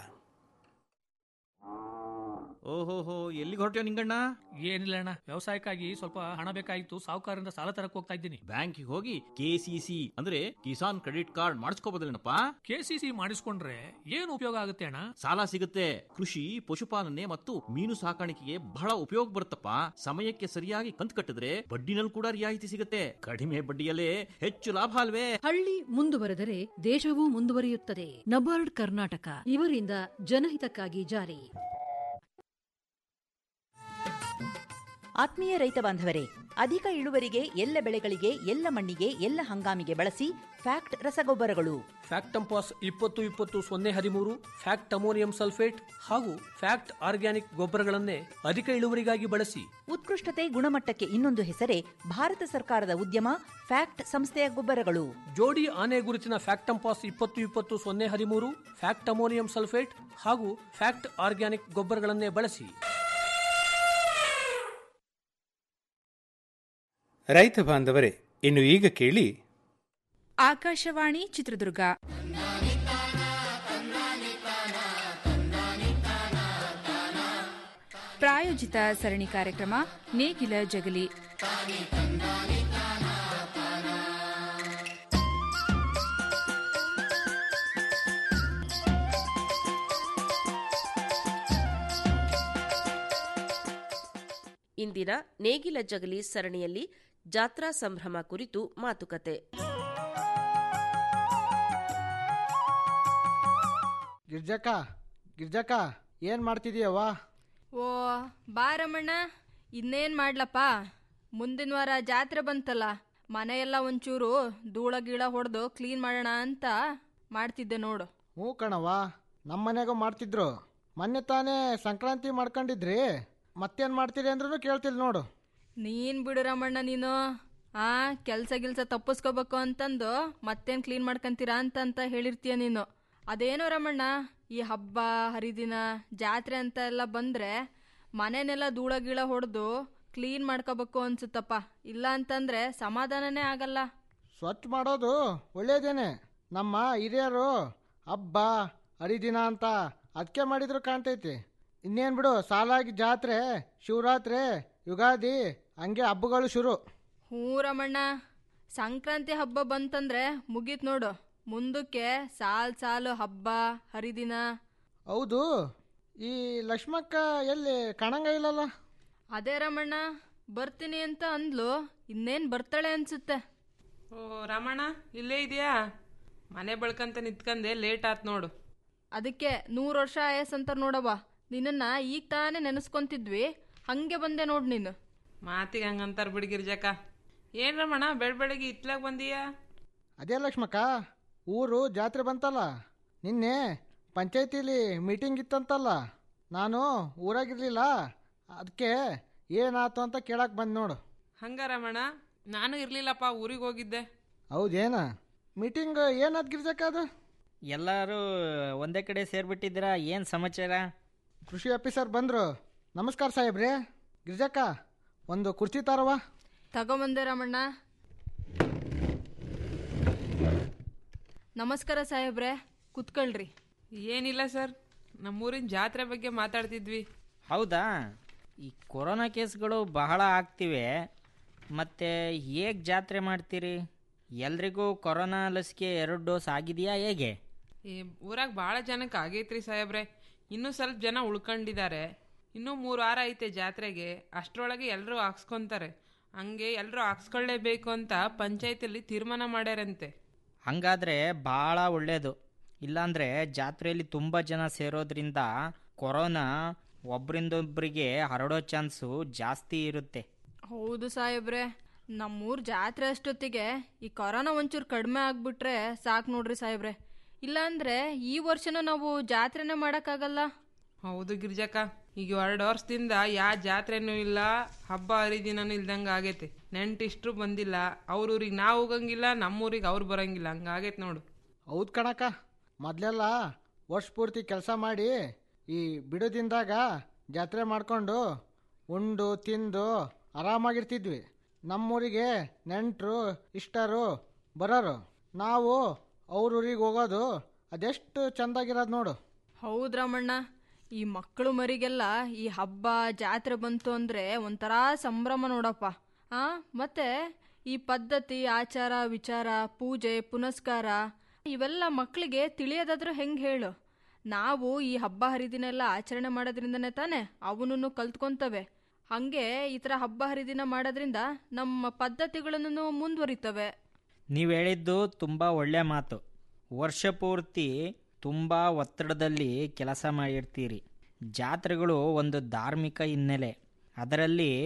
ಓಹೋಹೋ ಎಲ್ಲಿಗೆ ಹೊರಟ್ಯೋ ನಿಂಗಣ್ಣ
ಏನಿಲ್ಲ ಅಣ್ಣ ವ್ಯವಸಾಯಕ್ಕಾಗಿ ಸ್ವಲ್ಪ ಹಣ ಬೇಕಾಗಿತ್ತು ಸಾಹುಕಾರರಿಂದ ಸಾಲ ತರಕ್ ಹೋಗ್ತಾ ಇದ್ದೀನಿ
ಬ್ಯಾಂಕಿಗೆ ಹೋಗಿ ಕೆಸಿಸಿ ಅಂದ್ರೆ ಕಿಸಾನ್ ಕ್ರೆಡಿಟ್ ಕಾರ್ಡ್ ಮಾಡಿಸ್ಕೋಬೋದಲ್ಲೇನಪ್ಪ
ಕೆಸಿಸಿ ಮಾಡಿಸ್ಕೊಂಡ್ರೆ ಏನು ಉಪಯೋಗ ಆಗುತ್ತೆ ಅಣ್ಣ
ಸಾಲ ಸಿಗುತ್ತೆ ಕೃಷಿ ಪಶುಪಾಲನೆ ಮತ್ತು ಮೀನು ಸಾಕಾಣಿಕೆಗೆ ಬಹಳ ಉಪಯೋಗ ಬರುತ್ತಪ್ಪ ಸಮಯಕ್ಕೆ ಸರಿಯಾಗಿ ಕಂತು ಕಟ್ಟಿದ್ರೆ ಬಡ್ಡಿನಲ್ಲಿ ಕೂಡ ರಿಯಾಯಿತಿ ಸಿಗುತ್ತೆ ಕಡಿಮೆ ಬಡ್ಡಿಯಲ್ಲೇ ಹೆಚ್ಚು ಲಾಭ ಅಲ್ವೇ
ಹಳ್ಳಿ ಮುಂದುವರೆದರೆ ದೇಶವೂ ಮುಂದುವರಿಯುತ್ತದೆ ನಬಾರ್ಡ್ ಕರ್ನಾಟಕ ಇವರಿಂದ ಜನಹಿತಕ್ಕಾಗಿ ಜಾರಿ
ಆತ್ಮೀಯ ರೈತ ಬಾಂಧವರೇ ಅಧಿಕ ಇಳುವರಿಗೆ ಎಲ್ಲ ಬೆಳೆಗಳಿಗೆ ಎಲ್ಲ ಮಣ್ಣಿಗೆ ಎಲ್ಲ ಹಂಗಾಮಿಗೆ ಬಳಸಿ ಫ್ಯಾಕ್ಟ್ ರಸಗೊಬ್ಬರಗಳು
ಫ್ಯಾಕ್ಟಂಪಾಸ್ ಇಪ್ಪತ್ತು ಇಪ್ಪತ್ತು ಸೊನ್ನೆ ಹದಿಮೂರು ಫ್ಯಾಕ್ಟ್ ಅಮೋನಿಯಂ ಸಲ್ಫೇಟ್ ಹಾಗೂ ಫ್ಯಾಕ್ಟ್ ಆರ್ಗ್ಯಾನಿಕ್ ಗೊಬ್ಬರಗಳನ್ನೇ ಅಧಿಕ ಇಳುವರಿಗಾಗಿ ಬಳಸಿ
ಉತ್ಕೃಷ್ಟತೆ ಗುಣಮಟ್ಟಕ್ಕೆ ಇನ್ನೊಂದು ಹೆಸರೇ ಭಾರತ ಸರ್ಕಾರದ ಉದ್ಯಮ ಫ್ಯಾಕ್ಟ್ ಸಂಸ್ಥೆಯ ಗೊಬ್ಬರಗಳು
ಜೋಡಿ ಆನೆ ಗುರುತಿನ ಫ್ಯಾಕ್ಟಂಪಾಸ್ ಇಪ್ಪತ್ತು ಇಪ್ಪತ್ತು ಸೊನ್ನೆ ಹದಿಮೂರು ಫ್ಯಾಕ್ಟ್ ಅಮೋನಿಯಂ ಸಲ್ಫೇಟ್ ಹಾಗೂ ಫ್ಯಾಕ್ಟ್ ಆರ್ಗ್ಯಾನಿಕ್ ಗೊಬ್ಬರಗಳನ್ನೇ ಬಳಸಿ
ರೈತ ಬಾಂಧವರೇ ಇನ್ನು ಈಗ ಕೇಳಿ
ಆಕಾಶವಾಣಿ ಚಿತ್ರದುರ್ಗ ಪ್ರಾಯೋಜಿತ ಸರಣಿ ಕಾರ್ಯಕ್ರಮ ನೇಗಿಲ ಜಗಲಿ
ಇಂದಿನ ನೇಗಿಲ ಜಗಲಿ ಸರಣಿಯಲ್ಲಿ ಜಾತ್ರಾ ಸಂಭ್ರಮ ಕುರಿತು ಮಾತುಕತೆ
ಗಿರ್ಜಕ್ಕ ಗಿರ್ಜಕ್ಕ ಏನ್ ಮಾಡ್ತಿದೀಯವ್ವ
ಓ ಬಾರಮ್ಮಣ್ಣ ಇನ್ನೇನ್ ಮಾಡ್ಲಪ್ಪ ಮುಂದಿನ ವಾರ ಜಾತ್ರೆ ಬಂತಲ್ಲ ಮನೆಯೆಲ್ಲ ಒಂಚೂರು ಧೂಳ ಗೀಳ ಹೊಡೆದು ಕ್ಲೀನ್ ಮಾಡೋಣ ಅಂತ ಮಾಡ್ತಿದ್ದೆ ನೋಡು
ಹ್ಞೂ ಕಣವ್ವ ನಮ್ಮ ಮನೆಗೂ ಮಾಡ್ತಿದ್ರು ಮೊನ್ನೆ ತಾನೇ ಸಂಕ್ರಾಂತಿ ಮಾಡ್ಕೊಂಡಿದ್ರಿ ಮತ್ತೇನ್ ಮಾಡ್ತೀರಿ ಅಂದ್ರೂ ಕೇಳ್ತಿಲ್ ನೋಡು
ನೀನ್ ಬಿಡು ರಮಣ್ಣ ನೀನು ಆ ಕೆಲ್ಸ ಗಿಲ್ಸ ತಪ್ಪಿಸ್ಕೋಬೇಕು ಅಂತಂದು ಮತ್ತೇನ್ ಕ್ಲೀನ್ ಮಾಡ್ಕಂತೀರಾ ಅಂತಂತ ಹೇಳಿರ್ತೀಯ ನೀನು ಅದೇನೋ ರಮಣ್ಣ ಈ ಹಬ್ಬ ಹರಿದಿನ ಜಾತ್ರೆ ಅಂತ ಎಲ್ಲ ಬಂದ್ರೆ ಮನೆನೆಲ್ಲ ಧೂಳ ಗೀಳ ಹೊಡೆದು ಕ್ಲೀನ್ ಮಾಡ್ಕೋಬೇಕು ಅನ್ಸುತ್ತಪ್ಪ ಇಲ್ಲ ಅಂತಂದ್ರೆ ಸಮಾಧಾನನೇ ಆಗಲ್ಲ
ಸ್ವಚ್ಛ ಮಾಡೋದು ಒಳ್ಳೇದೇನೆ ನಮ್ಮ ಹಿರಿಯರು ಹಬ್ಬ ಹರಿದಿನ ಅಂತ ಅದಕ್ಕೆ ಮಾಡಿದ್ರು ಕಾಣ್ತೈತಿ ಇನ್ನೇನು ಬಿಡು ಸಾಲಾಗಿ ಜಾತ್ರೆ ಶಿವರಾತ್ರಿ ಯುಗಾದಿ ಹಂಗೆ ಹಬ್ಬಗಳು ಶುರು
ಹ್ಞೂ ರಮಣ್ಣ ಸಂಕ್ರಾಂತಿ ಹಬ್ಬ ಬಂತಂದ್ರೆ ಮುಗೀತ್ ನೋಡು ಮುಂದಕ್ಕೆ ಸಾಲ್ ಸಾಲು ಹಬ್ಬ ಹರಿದಿನ
ಹೌದು ಈ ಲಕ್ಷ್ಮಕ್ಕ ಎಲ್ಲಿ ಕಾಣಂಗ ಇಲ್ಲಲ್ಲ
ಅದೇ ರಮಣ್ಣ ಬರ್ತೀನಿ ಅಂತ ಅಂದ್ಲು ಇನ್ನೇನ್ ಬರ್ತಾಳೆ ಅನ್ಸುತ್ತೆ
ಓ ರಮಣ ಇಲ್ಲೇ ಇದೆಯಾ ಮನೆ ಬೆಳ್ಕಂತ ನಿಂತ್ಕಂದೆ ಲೇಟ್ ಆತ್ ನೋಡು
ಅದಕ್ಕೆ ನೂರು ವರ್ಷ ಆಯಸ್ ಅಂತ ನೋಡವ್ವ ನಿನ್ನನ್ನ ಈಗ ತಾನೇ ನೆನೆಸ್ಕೊಂತಿದ್ವಿ ಹಂಗೆ ಬಂದೆ ನೋಡ್ ನೀನು
ಮಾತಿಗೆ ಹಂಗಂತಾರ ಬಿಡ್ಗಿರ್ಜಕ್ಕ ಏನ್ ರಮಣ ಬೆಳ್ ಬೆಳಗ್ಗೆ ಇತ್ಲಾಗ ಬಂದೀಯಾ
ಅದೇ ಲಕ್ಷ್ಮಕ್ಕ ಊರು ಜಾತ್ರೆ ಬಂತಲ್ಲ ನಿನ್ನೆ ಪಂಚಾಯತಿಲಿ ಮೀಟಿಂಗ್ ಇತ್ತಂತಲ್ಲ ನಾನು ಊರಾಗಿರ್ಲಿಲ್ಲ ಅದಕ್ಕೆ ಏನಾಯ್ತು ಅಂತ ಕೇಳಕ್ಕೆ ಬಂದು ನೋಡು
ಹಂಗ ರಮಣ ನಾನು ಇರ್ಲಿಲ್ಲಪ್ಪ ಊರಿಗೆ ಹೋಗಿದ್ದೆ
ಹೌದೇನ ಮೀಟಿಂಗ್ ಏನಾದ್ ಗಿರ್ಜಕ್ಕ ಅದು
ಎಲ್ಲರೂ ಒಂದೇ ಕಡೆ ಸೇರ್ಬಿಟ್ಟಿದ್ದೀರಾ ಏನು ಸಮಾಚಾರ
ಕೃಷಿ ಆಫೀಸರ್ ಬಂದರು ನಮಸ್ಕಾರ ಸಾಹೇಬ್ರೆ ಗಿರ್ಜಕ್ಕ ಒಂದು ಕುರ್ಚಿ ತಾರವಾ
ತಗೊಂಬಂದೆ ರಮಣ್ಣ ನಮಸ್ಕಾರ ಸಾಹೇಬ್ರೆ ಕುತ್ಕೊಳ್ರಿ
ಏನಿಲ್ಲ ಸರ್ ನಮ್ಮೂರಿನ ಜಾತ್ರೆ ಬಗ್ಗೆ ಮಾತಾಡ್ತಿದ್ವಿ
ಹೌದಾ ಈ ಕೊರೋನಾ ಕೇಸ್ಗಳು ಬಹಳ ಆಗ್ತಿವೆ ಮತ್ತು ಹೇಗೆ ಜಾತ್ರೆ ಮಾಡ್ತೀರಿ ಎಲ್ರಿಗೂ ಕೊರೋನಾ ಲಸಿಕೆ ಎರಡು ಡೋಸ್ ಆಗಿದೆಯಾ ಹೇಗೆ
ಈ ಊರಾಗ ಭಾಳ ಜನಕ್ಕೆ ಆಗೈತ್ರಿ ಸಾಹೇಬ್ರೆ ಇನ್ನೂ ಸ್ವಲ್ಪ ಜನ ಉಳ್ಕೊಂಡಿದ್ದಾರೆ ಇನ್ನೂ ಮೂರು ವಾರ ಐತೆ ಜಾತ್ರೆಗೆ ಅಷ್ಟರೊಳಗೆ ಎಲ್ಲರೂ ಹಾಕ್ಸ್ಕೊಂತಾರೆ ಹಂಗೆ ಎಲ್ಲರೂ ಹಾಕ್ಸ್ಕೊಳ್ಳೇಬೇಕು ಅಂತ ಪಂಚಾಯತಿಯಲ್ಲಿ ತೀರ್ಮಾನ ಮಾಡ್ಯಾರಂತೆ
ಹಂಗಾದರೆ ಭಾಳ ಒಳ್ಳೆಯದು ಇಲ್ಲಾಂದರೆ ಜಾತ್ರೆಯಲ್ಲಿ ತುಂಬ ಜನ ಸೇರೋದ್ರಿಂದ ಕೊರೋನಾ ಒಬ್ರಿಂದೊಬ್ಬರಿಗೆ ಹರಡೋ ಚಾನ್ಸು ಜಾಸ್ತಿ ಇರುತ್ತೆ
ಹೌದು ಸಾಹೇಬ್ರೆ ನಮ್ಮೂರ್ ಜಾತ್ರೆ ಅಷ್ಟೊತ್ತಿಗೆ ಈ ಕೊರೋನಾ ಒಂಚೂರು ಕಡಿಮೆ ಆಗ್ಬಿಟ್ರೆ ಸಾಕು ನೋಡ್ರಿ ಸಾಹೇಬ್ರೆ ಇಲ್ಲಾಂದ್ರೆ ಈ ವರ್ಷನೂ ನಾವು ಜಾತ್ರೆನೇ ಮಾಡೋಕ್ಕಾಗಲ್ಲ
ಹೌದು ಗಿರ್ಜಕ್ಕ ಈಗ ಎರಡು ವರ್ಷದಿಂದ ಯಾ ಜಾತ್ರೆನೂ ಇಲ್ಲ ಹಬ್ಬ ಹರಿದಿನನೂ ಇಲ್ದಂಗೆ ಆಗೈತೆ ನೆಂಟಿಷ್ಟ್ರು ಬಂದಿಲ್ಲ ಅವ್ರ ಊರಿಗೆ ನಾವು ಹೋಗಂಗಿಲ್ಲ ನಮ್ಮೂರಿಗೆ ಅವ್ರು ಬರಂಗಿಲ್ಲ ಹಂಗಾಗೈತೆ ನೋಡು
ಹೌದು ಕಣಕ್ಕ ಮೊದಲೆಲ್ಲ ವರ್ಷ ಪೂರ್ತಿ ಕೆಲಸ ಮಾಡಿ ಈ ಬಿಡುದಿಂದಾಗ ಜಾತ್ರೆ ಮಾಡಿಕೊಂಡು ಉಂಡು ತಿಂದು ಆರಾಮಾಗಿರ್ತಿದ್ವಿ ನಮ್ಮೂರಿಗೆ ನೆಂಟರು ಇಷ್ಟರು ಬರೋರು ನಾವು ಅವ್ರ ಊರಿಗೆ ಹೋಗೋದು ಅದೆಷ್ಟು ಚೆಂದಾಗಿರೋದು ನೋಡು
ಹೌದ್ ರಮಣ್ಣ ಈ ಮಕ್ಕಳು ಮರಿಗೆಲ್ಲ ಈ ಹಬ್ಬ ಜಾತ್ರೆ ಬಂತು ಅಂದ್ರೆ ಒಂಥರ ಸಂಭ್ರಮ ನೋಡಪ್ಪ ಆ ಮತ್ತೆ ಈ ಪದ್ಧತಿ ಆಚಾರ ವಿಚಾರ ಪೂಜೆ ಪುನಸ್ಕಾರ ಇವೆಲ್ಲ ಮಕ್ಕಳಿಗೆ ತಿಳಿಯೋದಾದ್ರೂ ಹೆಂಗ್ ಹೇಳು ನಾವು ಈ ಹಬ್ಬ ಹರಿದಿನ ಎಲ್ಲ ಆಚರಣೆ ಮಾಡೋದ್ರಿಂದನೇ ತಾನೇ ಅವನನ್ನು ಕಲ್ತ್ಕೊಂತವೆ ಹಂಗೆ ಈ ಥರ ಹಬ್ಬ ಹರಿದಿನ ಮಾಡೋದ್ರಿಂದ ನಮ್ಮ ಪದ್ಧತಿಗಳನ್ನು ಮುಂದುವರಿತವೆ
ನೀವು ಹೇಳಿದ್ದು ತುಂಬ ಒಳ್ಳೆಯ ಮಾತು ವರ್ಷ ಪೂರ್ತಿ ತುಂಬ ಒತ್ತಡದಲ್ಲಿ ಕೆಲಸ ಮಾಡಿರ್ತೀರಿ ಜಾತ್ರೆಗಳು ಒಂದು ಧಾರ್ಮಿಕ ಹಿನ್ನೆಲೆ ಅದರಲ್ಲಿ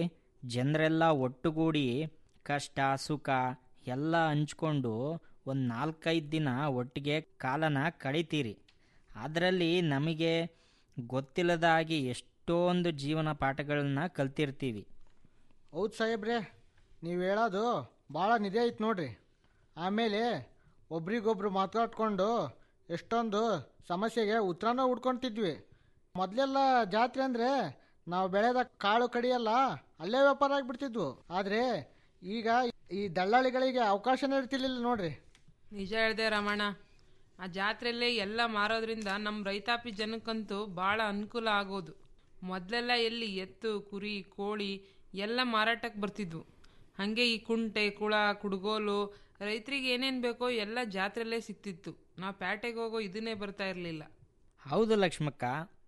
ಜನರೆಲ್ಲ ಒಟ್ಟುಗೂಡಿ ಕಷ್ಟ ಸುಖ ಎಲ್ಲ ಹಂಚ್ಕೊಂಡು ಒಂದು ನಾಲ್ಕೈದು ದಿನ ಒಟ್ಟಿಗೆ ಕಾಲನ ಕಳಿತೀರಿ ಅದರಲ್ಲಿ ನಮಗೆ ಗೊತ್ತಿಲ್ಲದಾಗಿ ಎಷ್ಟೊಂದು ಜೀವನ ಪಾಠಗಳನ್ನ ಕಲ್ತಿರ್ತೀವಿ
ಹೌದು ಸಾಹೇಬ್ರೆ ನೀವು ಹೇಳೋದು ಭಾಳ ನಿಧಿ ಐತೆ ನೋಡ್ರಿ ಆಮೇಲೆ ಒಬ್ರಿಗೊಬ್ರು ಮಾತಾಡ್ಕೊಂಡು ಎಷ್ಟೊಂದು ಸಮಸ್ಯೆಗೆ ಉತ್ತರನೂ ಹುಡ್ಕೊತಿದ್ವಿ ಮೊದಲೆಲ್ಲ ಜಾತ್ರೆ ಅಂದರೆ ನಾವು ಬೆಳೆದ ಕಾಳು ಕಡಿಯೆಲ್ಲ ಅಲ್ಲೇ ವ್ಯಾಪಾರ ಆಗಿಬಿಡ್ತಿದ್ವು ಆದರೆ ಈಗ ಈ ದಳ್ಳಾಳಿಗಳಿಗೆ ಅವಕಾಶನೇ ಇರ್ತಿರ್ಲಿಲ್ಲ ನೋಡ್ರಿ
ನಿಜ ಹೇಳ್ದೆ ರಮಣ ಆ ಜಾತ್ರೆಯಲ್ಲೇ ಎಲ್ಲ ಮಾರೋದ್ರಿಂದ ನಮ್ಮ ರೈತಾಪಿ ಜನಕ್ಕಂತೂ ಭಾಳ ಅನುಕೂಲ ಆಗೋದು ಮೊದಲೆಲ್ಲ ಎಲ್ಲಿ ಎತ್ತು ಕುರಿ ಕೋಳಿ ಎಲ್ಲ ಮಾರಾಟಕ್ಕೆ ಬರ್ತಿದ್ವು ಹಾಗೆ ಈ ಕುಂಟೆ ಕುಳ ಕುಡುಗೋಲು ರೈತರಿಗೆ ಏನೇನು ಬೇಕೋ ಎಲ್ಲ ಜಾತ್ರೆಯಲ್ಲೇ ಸಿಕ್ತಿತ್ತು ನಾವು ಪ್ಯಾಟೆಗೆ ಹೋಗೋ ಇದನ್ನೇ ಬರ್ತಾ ಇರಲಿಲ್ಲ
ಹೌದು ಲಕ್ಷ್ಮಕ್ಕ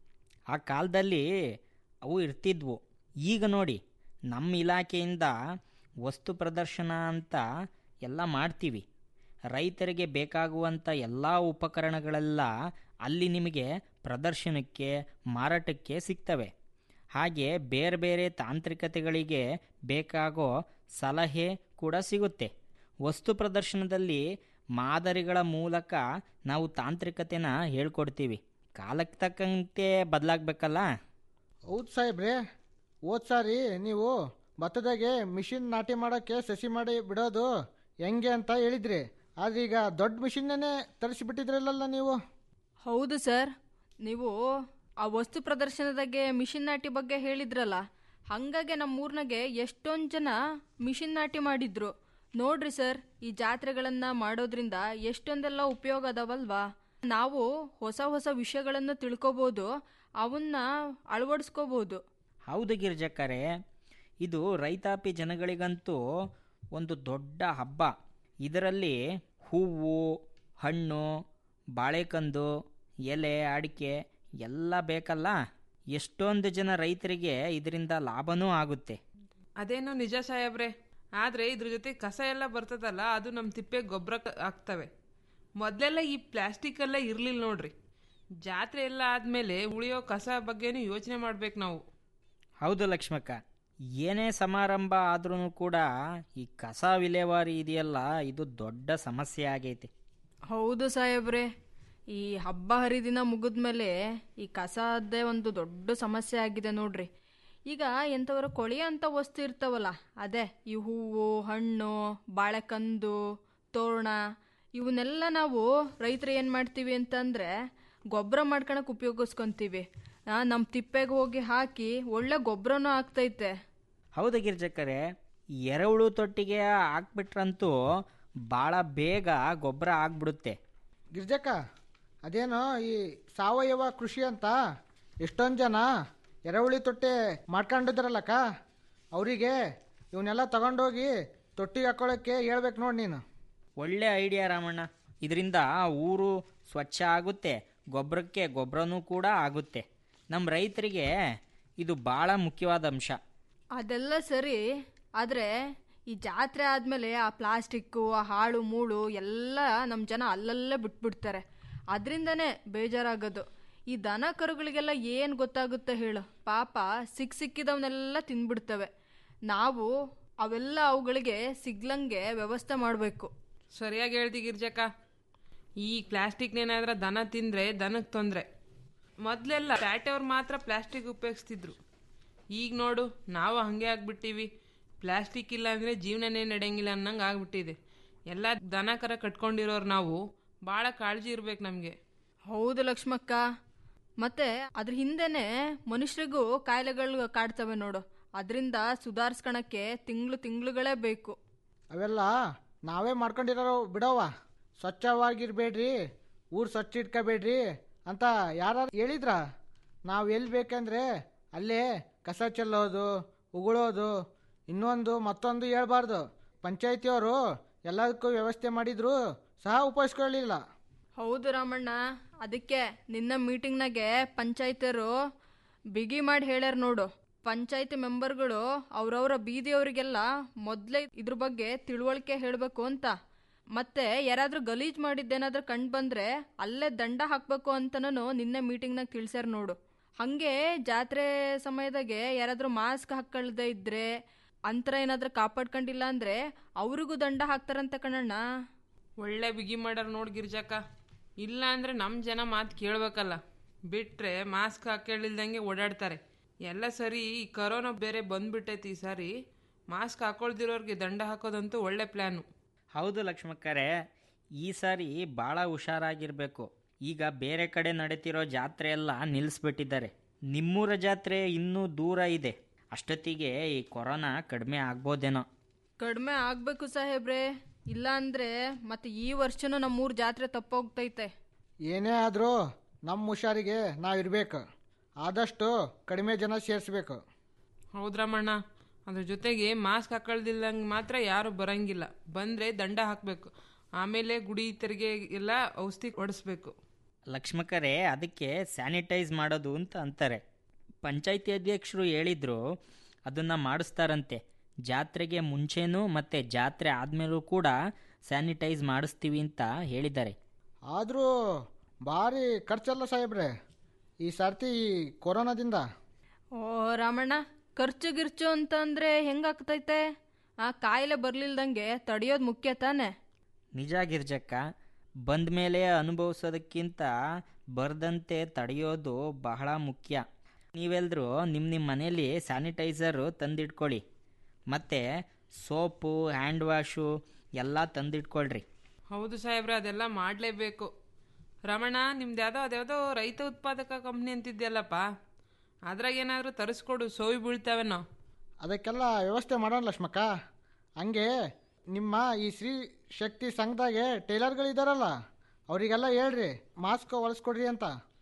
ಆ ಕಾಲದಲ್ಲಿ ಅವು ಇರ್ತಿದ್ವು ಈಗ ನೋಡಿ ನಮ್ಮ ಇಲಾಖೆಯಿಂದ ವಸ್ತು ಪ್ರದರ್ಶನ ಅಂತ ಎಲ್ಲ ಮಾಡ್ತೀವಿ ರೈತರಿಗೆ ಬೇಕಾಗುವಂಥ ಎಲ್ಲ ಉಪಕರಣಗಳೆಲ್ಲ ಅಲ್ಲಿ ನಿಮಗೆ ಪ್ರದರ್ಶನಕ್ಕೆ ಮಾರಾಟಕ್ಕೆ ಸಿಗ್ತವೆ ಹಾಗೆ ಬೇರೆ ಬೇರೆ ತಾಂತ್ರಿಕತೆಗಳಿಗೆ ಬೇಕಾಗೋ ಸಲಹೆ ಕೂಡ ಸಿಗುತ್ತೆ ವಸ್ತು ಪ್ರದರ್ಶನದಲ್ಲಿ ಮಾದರಿಗಳ ಮೂಲಕ ನಾವು ತಾಂತ್ರಿಕತೆನ ಹೇಳ್ಕೊಡ್ತೀವಿ ಕಾಲಕ್ಕೆ ತಕ್ಕಂತೆ ಬದಲಾಗಬೇಕಲ್ಲ
ಹೌದು ಸಾಹೇಬ್ರೆ ಹೋದ್ ಸಾರಿ ನೀವು ಭತ್ತದಾಗೆ ಮಿಷಿನ್ ನಾಟಿ ಮಾಡೋಕ್ಕೆ ಸಸಿ ಮಾಡಿ ಬಿಡೋದು ಹೆಂಗೆ ಅಂತ ಹೇಳಿದ್ರಿ ಆದ್ರೆ ಈಗ ದೊಡ್ಡ ಮಿಷಿನ್ನೇ ತರಿಸಿಬಿಟ್ಟಿದ್ರಲ್ಲ ನೀವು
ಹೌದು ಸರ್ ನೀವು ಆ ವಸ್ತು ಪ್ರದರ್ಶನದಾಗೆ ಮಿಷಿನ್ ನಾಟಿ ಬಗ್ಗೆ ಹೇಳಿದ್ರಲ್ಲ ಹಂಗಾಗಿ ನಮ್ಮ ಊರ್ನಾಗೆ ಎಷ್ಟೊಂದು ಜನ ಮಿಷಿನ್ ನಾಟಿ ಮಾಡಿದ್ರು ನೋಡ್ರಿ ಸರ್ ಈ ಜಾತ್ರೆಗಳನ್ನ ಮಾಡೋದ್ರಿಂದ ಎಷ್ಟೊಂದೆಲ್ಲ ಉಪಯೋಗ ಅದಾವಲ್ವಾ ನಾವು ಹೊಸ ಹೊಸ ವಿಷಯಗಳನ್ನು ತಿಳ್ಕೊಬೋದು ಅವನ್ನ ಅಳವಡಿಸ್ಕೋಬೋದು
ಹೌದು ಗಿರ್ಜಕ್ಕರೆ ಇದು ರೈತಾಪಿ ಜನಗಳಿಗಂತೂ ಒಂದು ದೊಡ್ಡ ಹಬ್ಬ ಇದರಲ್ಲಿ ಹೂವು ಹಣ್ಣು ಬಾಳೆಕಂದು ಎಲೆ ಅಡಿಕೆ ಎಲ್ಲ ಬೇಕಲ್ಲ ಎಷ್ಟೊಂದು ಜನ ರೈತರಿಗೆ ಇದರಿಂದ ಲಾಭನೂ ಆಗುತ್ತೆ
ಅದೇನೋ ನಿಜ ಸಾಹೇಬ್ರೆ ಆದರೆ ಇದ್ರ ಜೊತೆ ಕಸ ಎಲ್ಲ ಬರ್ತದಲ್ಲ ಅದು ನಮ್ಮ ತಿಪ್ಪೆ ಗೊಬ್ಬರ ಆಗ್ತವೆ ಮೊದಲೆಲ್ಲ ಈ ಪ್ಲಾಸ್ಟಿಕ್ ಎಲ್ಲ ಇರಲಿಲ್ಲ ನೋಡ್ರಿ ಜಾತ್ರೆ ಎಲ್ಲ ಆದಮೇಲೆ ಉಳಿಯೋ ಕಸ ಬಗ್ಗೆನೂ ಯೋಚನೆ ಮಾಡ್ಬೇಕು ನಾವು
ಹೌದು ಲಕ್ಷ್ಮಕ್ಕ ಏನೇ ಸಮಾರಂಭ ಆದ್ರೂ ಕೂಡ ಈ ಕಸ ವಿಲೇವಾರಿ ಇದೆಯಲ್ಲ ಇದು ದೊಡ್ಡ ಸಮಸ್ಯೆ ಆಗೈತೆ
ಹೌದು ಸಾಹೇಬ್ರೆ ಈ ಹಬ್ಬ ಹರಿದಿನ ಮುಗಿದ್ಮೇಲೆ ಈ ಕಸದ್ದೇ ಒಂದು ದೊಡ್ಡ ಸಮಸ್ಯೆ ಆಗಿದೆ ನೋಡ್ರಿ ಈಗ ಎಂಥವ್ರ ಕೊಳೆಯಂಥ ವಸ್ತು ಇರ್ತಾವಲ್ಲ ಅದೇ ಈ ಹೂವು ಹಣ್ಣು ಬಾಳೆಕಂದು ತೋರಣ ಇವನ್ನೆಲ್ಲ ನಾವು ರೈತರು ಏನು ಮಾಡ್ತೀವಿ ಅಂತಂದರೆ ಗೊಬ್ಬರ ಮಾಡ್ಕೊಳಕ್ಕೆ ಉಪಯೋಗಿಸ್ಕೊಂತೀವಿ ನಮ್ಮ ತಿಪ್ಪೆಗೆ ಹೋಗಿ ಹಾಕಿ ಒಳ್ಳೆ ಗೊಬ್ಬರನೂ ಆಗ್ತೈತೆ
ಹೌದು ಗಿರ್ಜಕ್ಕರೆ ಎರೆಹುಳು ತೊಟ್ಟಿಗೆ ಹಾಕ್ಬಿಟ್ರಂತೂ ಭಾಳ ಬೇಗ ಗೊಬ್ಬರ ಆಗ್ಬಿಡುತ್ತೆ
ಗಿರ್ಜಕ್ಕ ಅದೇನೋ ಈ ಸಾವಯವ ಕೃಷಿ ಅಂತ ಎಷ್ಟೊಂದು ಜನ ಎರೆಹುಳಿ ತೊಟ್ಟೆ ಮಾಡ್ಕೊಂಡಿದ್ರಲ್ಲಕ್ಕ ಅವರಿಗೆ ಇವನ್ನೆಲ್ಲ ತಗೊಂಡೋಗಿ ತೊಟ್ಟಿಗೆ ಹಾಕೊಳ್ಳೋಕ್ಕೆ ಹೇಳ್ಬೇಕು ನೋಡಿ ನೀನು
ಒಳ್ಳೆ ಐಡಿಯಾ ರಾಮಣ್ಣ ಇದರಿಂದ ಊರು ಸ್ವಚ್ಛ ಆಗುತ್ತೆ ಗೊಬ್ಬರಕ್ಕೆ ಗೊಬ್ಬರನೂ ಕೂಡ ಆಗುತ್ತೆ ನಮ್ಮ ರೈತರಿಗೆ ಇದು ಭಾಳ ಮುಖ್ಯವಾದ ಅಂಶ
ಅದೆಲ್ಲ ಸರಿ ಆದರೆ ಈ ಜಾತ್ರೆ ಆದಮೇಲೆ ಆ ಪ್ಲಾಸ್ಟಿಕ್ಕು ಆ ಹಾಳು ಮೂಳು ಎಲ್ಲ ನಮ್ಮ ಜನ ಅಲ್ಲಲ್ಲೇ ಬಿಟ್ಬಿಡ್ತಾರೆ ಅದರಿಂದನೇ ಬೇಜಾರಾಗೋದು ಈ ದನ ಕರುಗಳಿಗೆಲ್ಲ ಏನು ಗೊತ್ತಾಗುತ್ತೆ ಹೇಳು ಪಾಪ ಸಿಕ್ ಸಿಕ್ಕಿದವನ್ನೆಲ್ಲ ತಿಂದ್ಬಿಡ್ತವೆ ನಾವು ಅವೆಲ್ಲ ಅವುಗಳಿಗೆ ಸಿಗ್ಲಂಗೆ ವ್ಯವಸ್ಥೆ ಮಾಡಬೇಕು
ಸರಿಯಾಗಿ ಹೇಳ್ದಿ ಗಿರ್ಜಕ್ಕ ಈ ಪ್ಲಾಸ್ಟಿಕ್ನೇನಾದ್ರೆ ದನ ತಿಂದರೆ ದನಕ್ಕೆ ತೊಂದರೆ ಮೊದಲೆಲ್ಲ ಪ್ಯಾಟೆಯವ್ರು ಮಾತ್ರ ಪ್ಲಾಸ್ಟಿಕ್ ಉಪಯೋಗಿಸ್ತಿದ್ರು ಈಗ ನೋಡು ನಾವು ಹಾಗೆ ಆಗ್ಬಿಟ್ಟಿವಿ ಪ್ಲಾಸ್ಟಿಕ್ ಇಲ್ಲ ಅಂದರೆ ಜೀವನನೇ ನಡೆಯಂಗಿಲ್ಲ ಅನ್ನಂಗೆ ಆಗ್ಬಿಟ್ಟಿದೆ ಎಲ್ಲ ದನ ಕರ ಕಟ್ಕೊಂಡಿರೋರು ನಾವು ಭಾಳ ಕಾಳಜಿ ಇರ್ಬೇಕು ನಮಗೆ
ಹೌದು ಲಕ್ಷ್ಮಕ್ಕ ಮತ್ತೆ ಅದ್ರ ಹಿಂದೆನೆ ಮನುಷ್ಯರಿಗೂ ಕಾಯಿಲೆಗಳು ಕಾಡ್ತವೆ ನೋಡು ಅದರಿಂದ ಸುಧಾರಿಸ್ಕೊಳಕ್ಕೆ ತಿಂಗಳು ತಿಂಗಳುಗಳೇ ಬೇಕು
ಅವೆಲ್ಲ ನಾವೇ ಮಾಡ್ಕೊಂಡಿರೋ ಬಿಡೋವ ಸ್ವಚ್ಛವಾಗಿರ್ಬೇಡ್ರಿ ಊರು ಸ್ವಚ್ಛ ಇಟ್ಕೋಬೇಡ್ರಿ ಅಂತ ಯಾರು ಹೇಳಿದ್ರ ನಾವು ಎಲ್ಲಿ ಬೇಕಂದ್ರೆ ಅಲ್ಲೇ ಕಸ ಚೆಲ್ಲೋದು ಉಗುಳೋದು ಇನ್ನೊಂದು ಮತ್ತೊಂದು ಹೇಳ್ಬಾರ್ದು ಪಂಚಾಯತಿಯವರು ಎಲ್ಲದಕ್ಕೂ ವ್ಯವಸ್ಥೆ ಮಾಡಿದ್ರು ಸಹ ಉಪಯೋಗಿಸ್ಕೊಳ್ಳಿಲ್ಲ
ಹೌದು ರಾಮಣ್ಣ ಅದಕ್ಕೆ ನಿನ್ನ ಮೀಟಿಂಗ್ನಾಗೆ ಪಂಚಾಯತರು ಬಿಗಿ ಮಾಡಿ ಹೇಳ್ಯಾರ ನೋಡು ಪಂಚಾಯತಿ ಮೆಂಬರ್ಗಳು ಅವ್ರವ್ರ ಬೀದಿಯವರಿಗೆಲ್ಲ ಮೊದಲೇ ಇದ್ರ ಬಗ್ಗೆ ತಿಳುವಳಿಕೆ ಹೇಳಬೇಕು ಅಂತ ಮತ್ತೆ ಯಾರಾದ್ರೂ ಗಲೀಜ್ ಮಾಡಿದ್ದೇನಾದ್ರೂ ಕಂಡು ಬಂದ್ರೆ ಅಲ್ಲೇ ದಂಡ ಹಾಕ್ಬೇಕು ಅಂತನೂ ನಿನ್ನೆ ಮೀಟಿಂಗ್ನಾಗ ತಿಳಿಸ್ಯಾರ ನೋಡು ಹಂಗೆ ಜಾತ್ರೆ ಸಮಯದಾಗೆ ಯಾರಾದ್ರೂ ಮಾಸ್ಕ್ ಹಾಕೊಳ್ದೇ ಇದ್ರೆ ಅಂತರ ಏನಾದ್ರೂ ಕಾಪಾಡ್ಕೊಂಡಿಲ್ಲ ಅಂದ್ರೆ ಅವ್ರಿಗೂ ದಂಡ ಹಾಕ್ತಾರಂತ ಕಣಣ್ಣ
ಒಳ್ಳೆ ಬಿಗಿ ಮಾಡಾರ ನೋಡ್ ಗಿರ್ಜಕ್ಕ ಇಲ್ಲ ಅಂದ್ರೆ ನಮ್ಮ ಜನ ಮಾತು ಕೇಳ್ಬೇಕಲ್ಲ ಬಿಟ್ರೆ ಮಾಸ್ಕ್ ಹಾಕೊಳ್ಳಿಲ್ದಂಗೆ ಓಡಾಡ್ತಾರೆ ಎಲ್ಲ ಸರಿ ಈ ಕರೋನಾ ಬೇರೆ ಬಂದ್ಬಿಟ್ಟೈತಿ ಈ ಸಾರಿ ಮಾಸ್ಕ್ ಹಾಕೊಳ್ದಿರೋರ್ಗೆ ದಂಡ ಹಾಕೋದಂತೂ ಒಳ್ಳೆ ಪ್ಲ್ಯಾನು
ಹೌದು ಲಕ್ಷ್ಮಕ್ಕರೇ ಈ ಸಾರಿ ಭಾಳ ಹುಷಾರಾಗಿರಬೇಕು ಈಗ ಬೇರೆ ಕಡೆ ನಡೀತಿರೋ ಜಾತ್ರೆ ಎಲ್ಲ ನಿಲ್ಲಿಸ್ಬಿಟ್ಟಿದ್ದಾರೆ ನಿಮ್ಮೂರ ಜಾತ್ರೆ ಇನ್ನೂ ದೂರ ಇದೆ ಅಷ್ಟೊತ್ತಿಗೆ ಈ ಕೊರೋನಾ ಕಡಿಮೆ ಆಗ್ಬೋದೇನೋ
ಕಡಿಮೆ ಆಗ್ಬೇಕು ಸಾಹೇಬ್ರೆ ಇಲ್ಲ ಅಂದ್ರೆ ಮತ್ತೆ ಈ ವರ್ಷನೂ ನಮ್ಮೂರ್ ಜಾತ್ರೆ ತಪ್ಪೋಗ್ತೈತೆ
ಏನೇ ಆದರೂ ನಮ್ಮ ಹುಷಾರಿಗೆ ನಾವು ಇರಬೇಕು ಆದಷ್ಟು ಕಡಿಮೆ ಜನ ಸೇರಿಸ್ಬೇಕು
ಹೌದ್ರಮ್ಮಣ್ಣ ಅದ್ರ ಜೊತೆಗೆ ಮಾಸ್ಕ್ ಹಾಕೊಳ್ದಿಲ್ಲಂಗೆ ಮಾತ್ರ ಯಾರು ಬರಂಗಿಲ್ಲ ಬಂದರೆ ದಂಡ ಹಾಕಬೇಕು ಆಮೇಲೆ ಗುಡಿ ತೆರಿಗೆ ಎಲ್ಲ ಔಷಧಿ ಹೊಡಿಸ್ಬೇಕು
ಲಕ್ಷ್ಮಕ್ಕರೇ ಅದಕ್ಕೆ ಸ್ಯಾನಿಟೈಸ್ ಮಾಡೋದು ಅಂತ ಅಂತಾರೆ ಪಂಚಾಯಿತಿ ಅಧ್ಯಕ್ಷರು ಹೇಳಿದ್ರು ಅದನ್ನು ಮಾಡಿಸ್ತಾರಂತೆ ಜಾತ್ರೆಗೆ ಮುಂಚೆನೂ ಮತ್ತು ಜಾತ್ರೆ ಆದಮೇಲೂ ಕೂಡ ಸ್ಯಾನಿಟೈಸ್ ಮಾಡಿಸ್ತೀವಿ ಅಂತ ಹೇಳಿದ್ದಾರೆ
ಆದರೂ ಭಾರಿ ಖರ್ಚಲ್ಲ ಸಾಹೇಬ್ರೆ ಈ ಸರ್ತಿ ಈ ಕೊರೋನಾದಿಂದ
ಓ ರಾಮಣ್ಣ ಖರ್ಚು ಗಿರ್ಚು ಅಂತಂದ್ರೆ ಹೆಂಗಾಗ್ತೈತೆ ಆ ಕಾಯಿಲೆ ಬರ್ಲಿಲ್ದಂಗೆ ತಡೆಯೋದು ಮುಖ್ಯ ತಾನೆ
ನಿಜ ಗಿರ್ಜಕ್ಕ ಬಂದ ಮೇಲೆ ಅನುಭವಿಸೋದಕ್ಕಿಂತ ಬರ್ದಂತೆ ತಡೆಯೋದು ಬಹಳ ಮುಖ್ಯ ನೀವೆಲ್ಲರೂ ನಿಮ್ಮ ನಿಮ್ಮ ಮನೇಲಿ ಸ್ಯಾನಿಟೈಸರು ತಂದಿಟ್ಕೊಳ್ಳಿ ಮತ್ತು ಸೋಪು ಹ್ಯಾಂಡ್ ವಾಶು ಎಲ್ಲ ತಂದಿಟ್ಕೊಳ್ರಿ
ಹೌದು ಸಾಹೇಬ್ರೆ ಅದೆಲ್ಲ ಮಾಡಲೇಬೇಕು ರಮಣ ನಿಮ್ದು ಯಾವುದೋ ಅದ್ಯಾವುದೋ ರೈತ ಉತ್ಪಾದಕ ಕಂಪ್ನಿ ಅಂತಿದ್ಯಲ್ಲಪ್ಪ ಅದ್ರಾಗ ಏನಾದರೂ ತರಿಸ್ಕೊಡು ಸೋವಿ ಬೀಳ್ತಾವೇನೋ
ಅದಕ್ಕೆಲ್ಲ ವ್ಯವಸ್ಥೆ ಮಾಡೋಣ ಲಕ್ಷ್ಮಕ್ಕ ಹಂಗೆ ನಿಮ್ಮ ಈ ಶ್ರೀ ಶಕ್ತಿ ಸಂಘದಾಗೆ ಟೈಲರ್ಗಳಿದಾರಲ್ಲ ಅವರಿಗೆಲ್ಲ ಹೇಳ್ರಿ ಮಾಸ್ಕ್ ಹೊಲಿಸ್ಕೊಡ್ರಿ ಅಂತ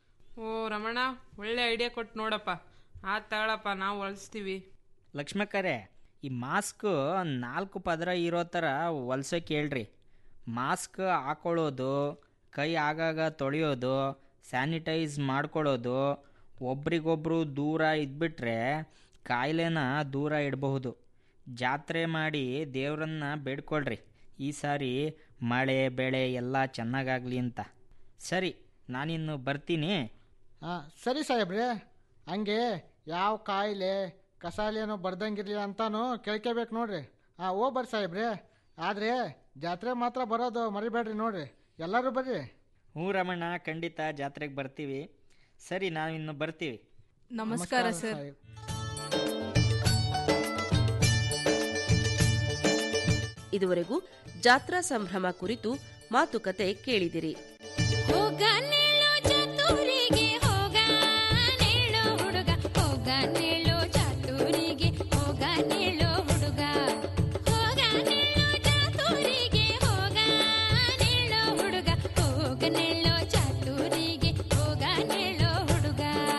ಓ ರಮಣ ಒಳ್ಳೆ ಐಡಿಯಾ ಕೊಟ್ಟು ನೋಡಪ್ಪ ಆತ್ ತಗೊಳಪ್ಪ ನಾವು ಹೊಲಿಸ್ತೀವಿ
ಲಕ್ಷ್ಮಕ್ಕರೇ ಈ ಮಾಸ್ಕ್ ನಾಲ್ಕು ಪದರ ಇರೋ ಥರ ಹೊಲ್ಸೋಕೆ ಹೇಳ್ರಿ ಮಾಸ್ಕ್ ಹಾಕೊಳ್ಳೋದು ಕೈ ಆಗಾಗ ತೊಳೆಯೋದು ಸ್ಯಾನಿಟೈಸ್ ಮಾಡ್ಕೊಳ್ಳೋದು ಒಬ್ರಿಗೊಬ್ರು ದೂರ ಇದ್ಬಿಟ್ರೆ ಕಾಯಿಲೆನ ದೂರ ಇಡಬಹುದು ಜಾತ್ರೆ ಮಾಡಿ ದೇವ್ರನ್ನ ಬೇಡ್ಕೊಳ್ರಿ ಈ ಸಾರಿ ಮಳೆ ಬೆಳೆ ಎಲ್ಲ ಚೆನ್ನಾಗಾಗಲಿ ಅಂತ ಸರಿ ನಾನಿನ್ನು ಬರ್ತೀನಿ
ಹಾಂ ಸರಿ ಸಾಹೇಬ್ರೆ ಹಂಗೆ ಯಾವ ಕಾಯಿಲೆ ಕಸಾಲೆನೋ ಬರ್ದಂಗಿರ್ಲಿ ಅಂತಾನು ಕೇಳ್ಕೋಬೇಕು ನೋಡ್ರಿ ಹಾಂ ಓ ಬರ್ರಿ ಸಾಹೇಬ್ರೆ ಆದರೆ ಜಾತ್ರೆ ಮಾತ್ರ ಬರೋದು ಮರಿಬೇಡ್ರಿ ನೋಡ್ರಿ ಎಲ್ಲರೂ ಬರ್ರಿ
ಹ್ಞೂ ರಮಣ್ಣ ಖಂಡಿತ ಜಾತ್ರೆಗೆ ಬರ್ತೀವಿ ಸರಿ ನಾವಿನ್ನು ಬರ್ತೀವಿ
ನಮಸ್ಕಾರ ಸರ್
ಇದುವರೆಗೂ ಜಾತ್ರಾ ಸಂಭ್ರಮ ಕುರಿತು ಮಾತುಕತೆ ಕೇಳಿದಿರಿ
ಹೋಗ ನೇಳೋ ಚಾತುರಿಗೆ ಹೋಗ ನೇಳೋ ಹುಡುಗ ಹೋಗ ನೇಳೋ ಚಾತುರಿಗೆ ಹೋಗ ನೇಳೋ ಹುಡುಗ ಹೋಗ ನೇಳೋ ಚಾತುರಿಗೆ ಹೋಗ ನೇಳೋ ಹುಡುಗ ಹೋಗ ನೇಳೋ ಚಾತುರಿಗೆ ಹೋಗ ನೇಳೋ ಹುಡುಗ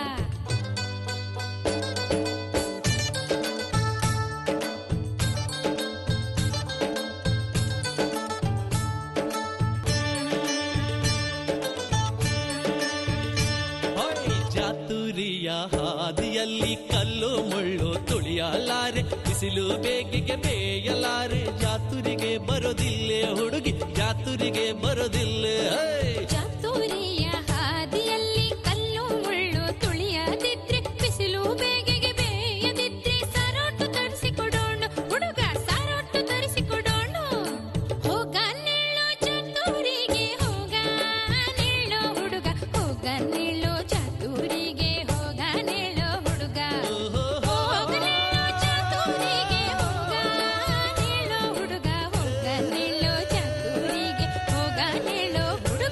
ಹೊಯ್ ಜಾತುರಿಯ ಹಾದಿಯಲ್ಲಿ ಕಲ್ಲು ಮುಳ್ಳು ತುಳಿಯಲಾರೆ ಬಿಸಿಲು ಬೇಗೆಗೆ ಬೇಯಲಾರೆ ಜಾತುರಿಗೆ ಬರೋದಿಲ್ಲ ಹುಡುಗಿ ಜಾತುರಿಗೆ ಬರೋದಿಲ್ಲ ಹೈ.
ಚಾತುರಿಯ ಹಾದಿಯಲ್ಲಿ ಕಲ್ಲು ಮುಳ್ಳು ತುಳಿಯದಿದ್ರೆ ಬಿಸಿಲು ಬೇಗೆಗೆ ಬೇಯದಿದ್ರೆ ಸಾರೋಟು ತರಿಸಿಕೊಡೋಣ ಹುಡುಗ ಸಾರೋಟು ತರಿಸಿಕೊಡೋಣ ಹೋಗ ನೇಳೋ ಚಾತುರಿಗೆ ಹೋಗ ನೇಳೋ ಹುಡುಗ ಹೋಗ ನೇಳೋ ಚಾತುರಿಗೆ ಹೋಗ ನೇಳೋ ಹುಡುಗ ಹೋಗ ನೇಳೋ ಚಾತುರಿಗೆ ಹೋಗ ನೇಳೋ ಹುಡುಗ ಹೋಗ ನೇಳೋ ಚಾತುರಿಗೆ ಹೋಗ ನೇಳೋ ಹುಡುಗ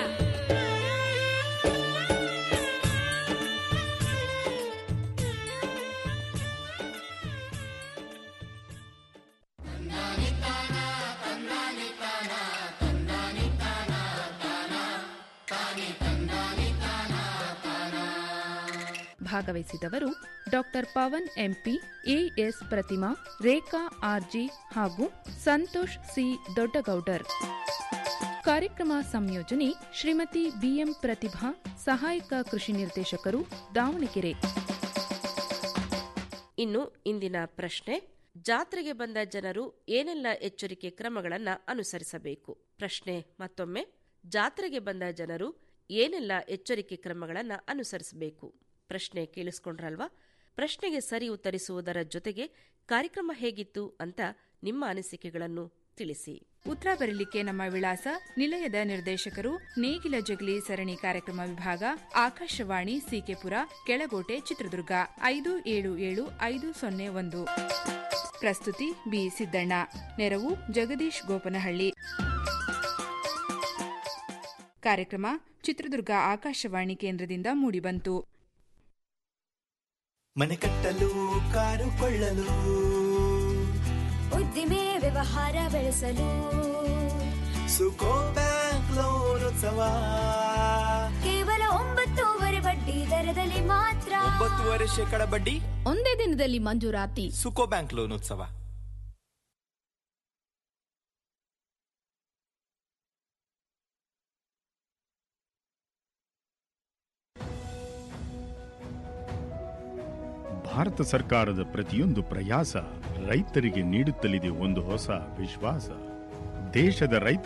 ಭಾಗವಹಿಸಿದವರು doctor Pavan MP AS Pratima Rekha RG ಹಾಗೂ ಸಂತೋಷ್ ಸಿ ದೊಡ್ಡಗೌಡರ್ ಕಾರ್ಯಕ್ರಮ ಸಂಯೋಜನೆ ಶ್ರೀಮತಿ ಬಿಎಂ ಪ್ರತಿಭಾ ಸಹಾಯಕ ಕೃಷಿ ನಿರ್ದೇಶಕರು ದಾವಣಗೆರೆ
ಇನ್ನು ಇಂದಿನ ಪ್ರಶ್ನೆ ಜಾತ್ರೆಗೆ ಬಂದ ಜನರು ಏನೆಲ್ಲ ಎಚ್ಚರಿಕೆ ಕ್ರಮಗಳನ್ನು ಅನುಸರಿಸಬೇಕು ಪ್ರಶ್ನೆ ಮತ್ತೊಮ್ಮೆ ಜಾತ್ರೆಗೆ ಬಂದ ಜನರು ಏನೆಲ್ಲ ಎಚ್ಚರಿಕೆ ಕ್ರಮಗಳನ್ನು ಅನುಸರಿಸಬೇಕು ಪ್ರಶ್ನೆ ಕೇಳಿಸ್ಕೊಂಡ್ರಲ್ವಾ ಪ್ರಶ್ನೆಗೆ ಸರಿ ಉತ್ತರಿಸುವುದರ ಜೊತೆಗೆ ಕಾರ್ಯಕ್ರಮ ಹೇಗಿತ್ತು ಅಂತ ನಿಮ್ಮ ಅನಿಸಿಕೆಗಳನ್ನು ತಿಳಿಸಿ
ಉತ್ತರ ಬರಲಿಕ್ಕೆ ನಮ್ಮ ವಿಳಾಸ ನಿಲಯದ ನಿರ್ದೇಶಕರು ನೇಗಿಲ ಜಗಲಿ ಸರಣಿ ಕಾರ್ಯಕ್ರಮ ವಿಭಾಗ ಆಕಾಶವಾಣಿ ಸಿಕೆಪುರ ಕೆಳಗೋಟೆ ಚಿತ್ರದುರ್ಗ ಐದು ಏಳು ಏಳು ಐದು ಸೊನ್ನೆ ಒಂದು ಪ್ರಸ್ತುತಿ ಬಿ ಸಿದ್ದಣ್ಣ ನೆರವು ಜಗದೀಶ್ ಗೋಪನಹಳ್ಳಿ ಕಾರ್ಯಕ್ರಮ ಚಿತ್ರದುರ್ಗ ಆಕಾಶವಾಣಿ ಕೇಂದ್ರದಿಂದ ಮೂಡಿಬಂತು
ಮನೆ ಕಟ್ಟಲು ಕಾರು ಕೊಳ್ಳಲು
ಉದ್ದಿಮೆ ವ್ಯವಹಾರ ಬೆಳೆಸಲು
ಸುಕೋ ಬ್ಯಾಂಕ್ ಲೋನ್ ಉತ್ಸವ
ಕೇವಲ ಒಂಬತ್ತೂವರೆ ಬಡ್ಡಿ ದರದಲ್ಲಿ ಮಾತ್ರ
ಒಂಬತ್ತುವರೆ ಶೇಕಡ ಬಡ್ಡಿ
ಒಂದೇ ದಿನದಲ್ಲಿ ಮಂಜೂರಾತಿ
ಸುಕೋ ಬ್ಯಾಂಕ್ ಲೋನ್ ಉತ್ಸವ
ಭಾರತ ಸರ್ಕಾರದ ಪ್ರತಿಯೊಂದು ಪ್ರಯಾಸ ರೈತರಿಗೆ ನೀಡುತ್ತಲಿದೆ ಒಂದು ಹೊಸ ವಿಶ್ವಾಸ ದೇಶದ ರೈತ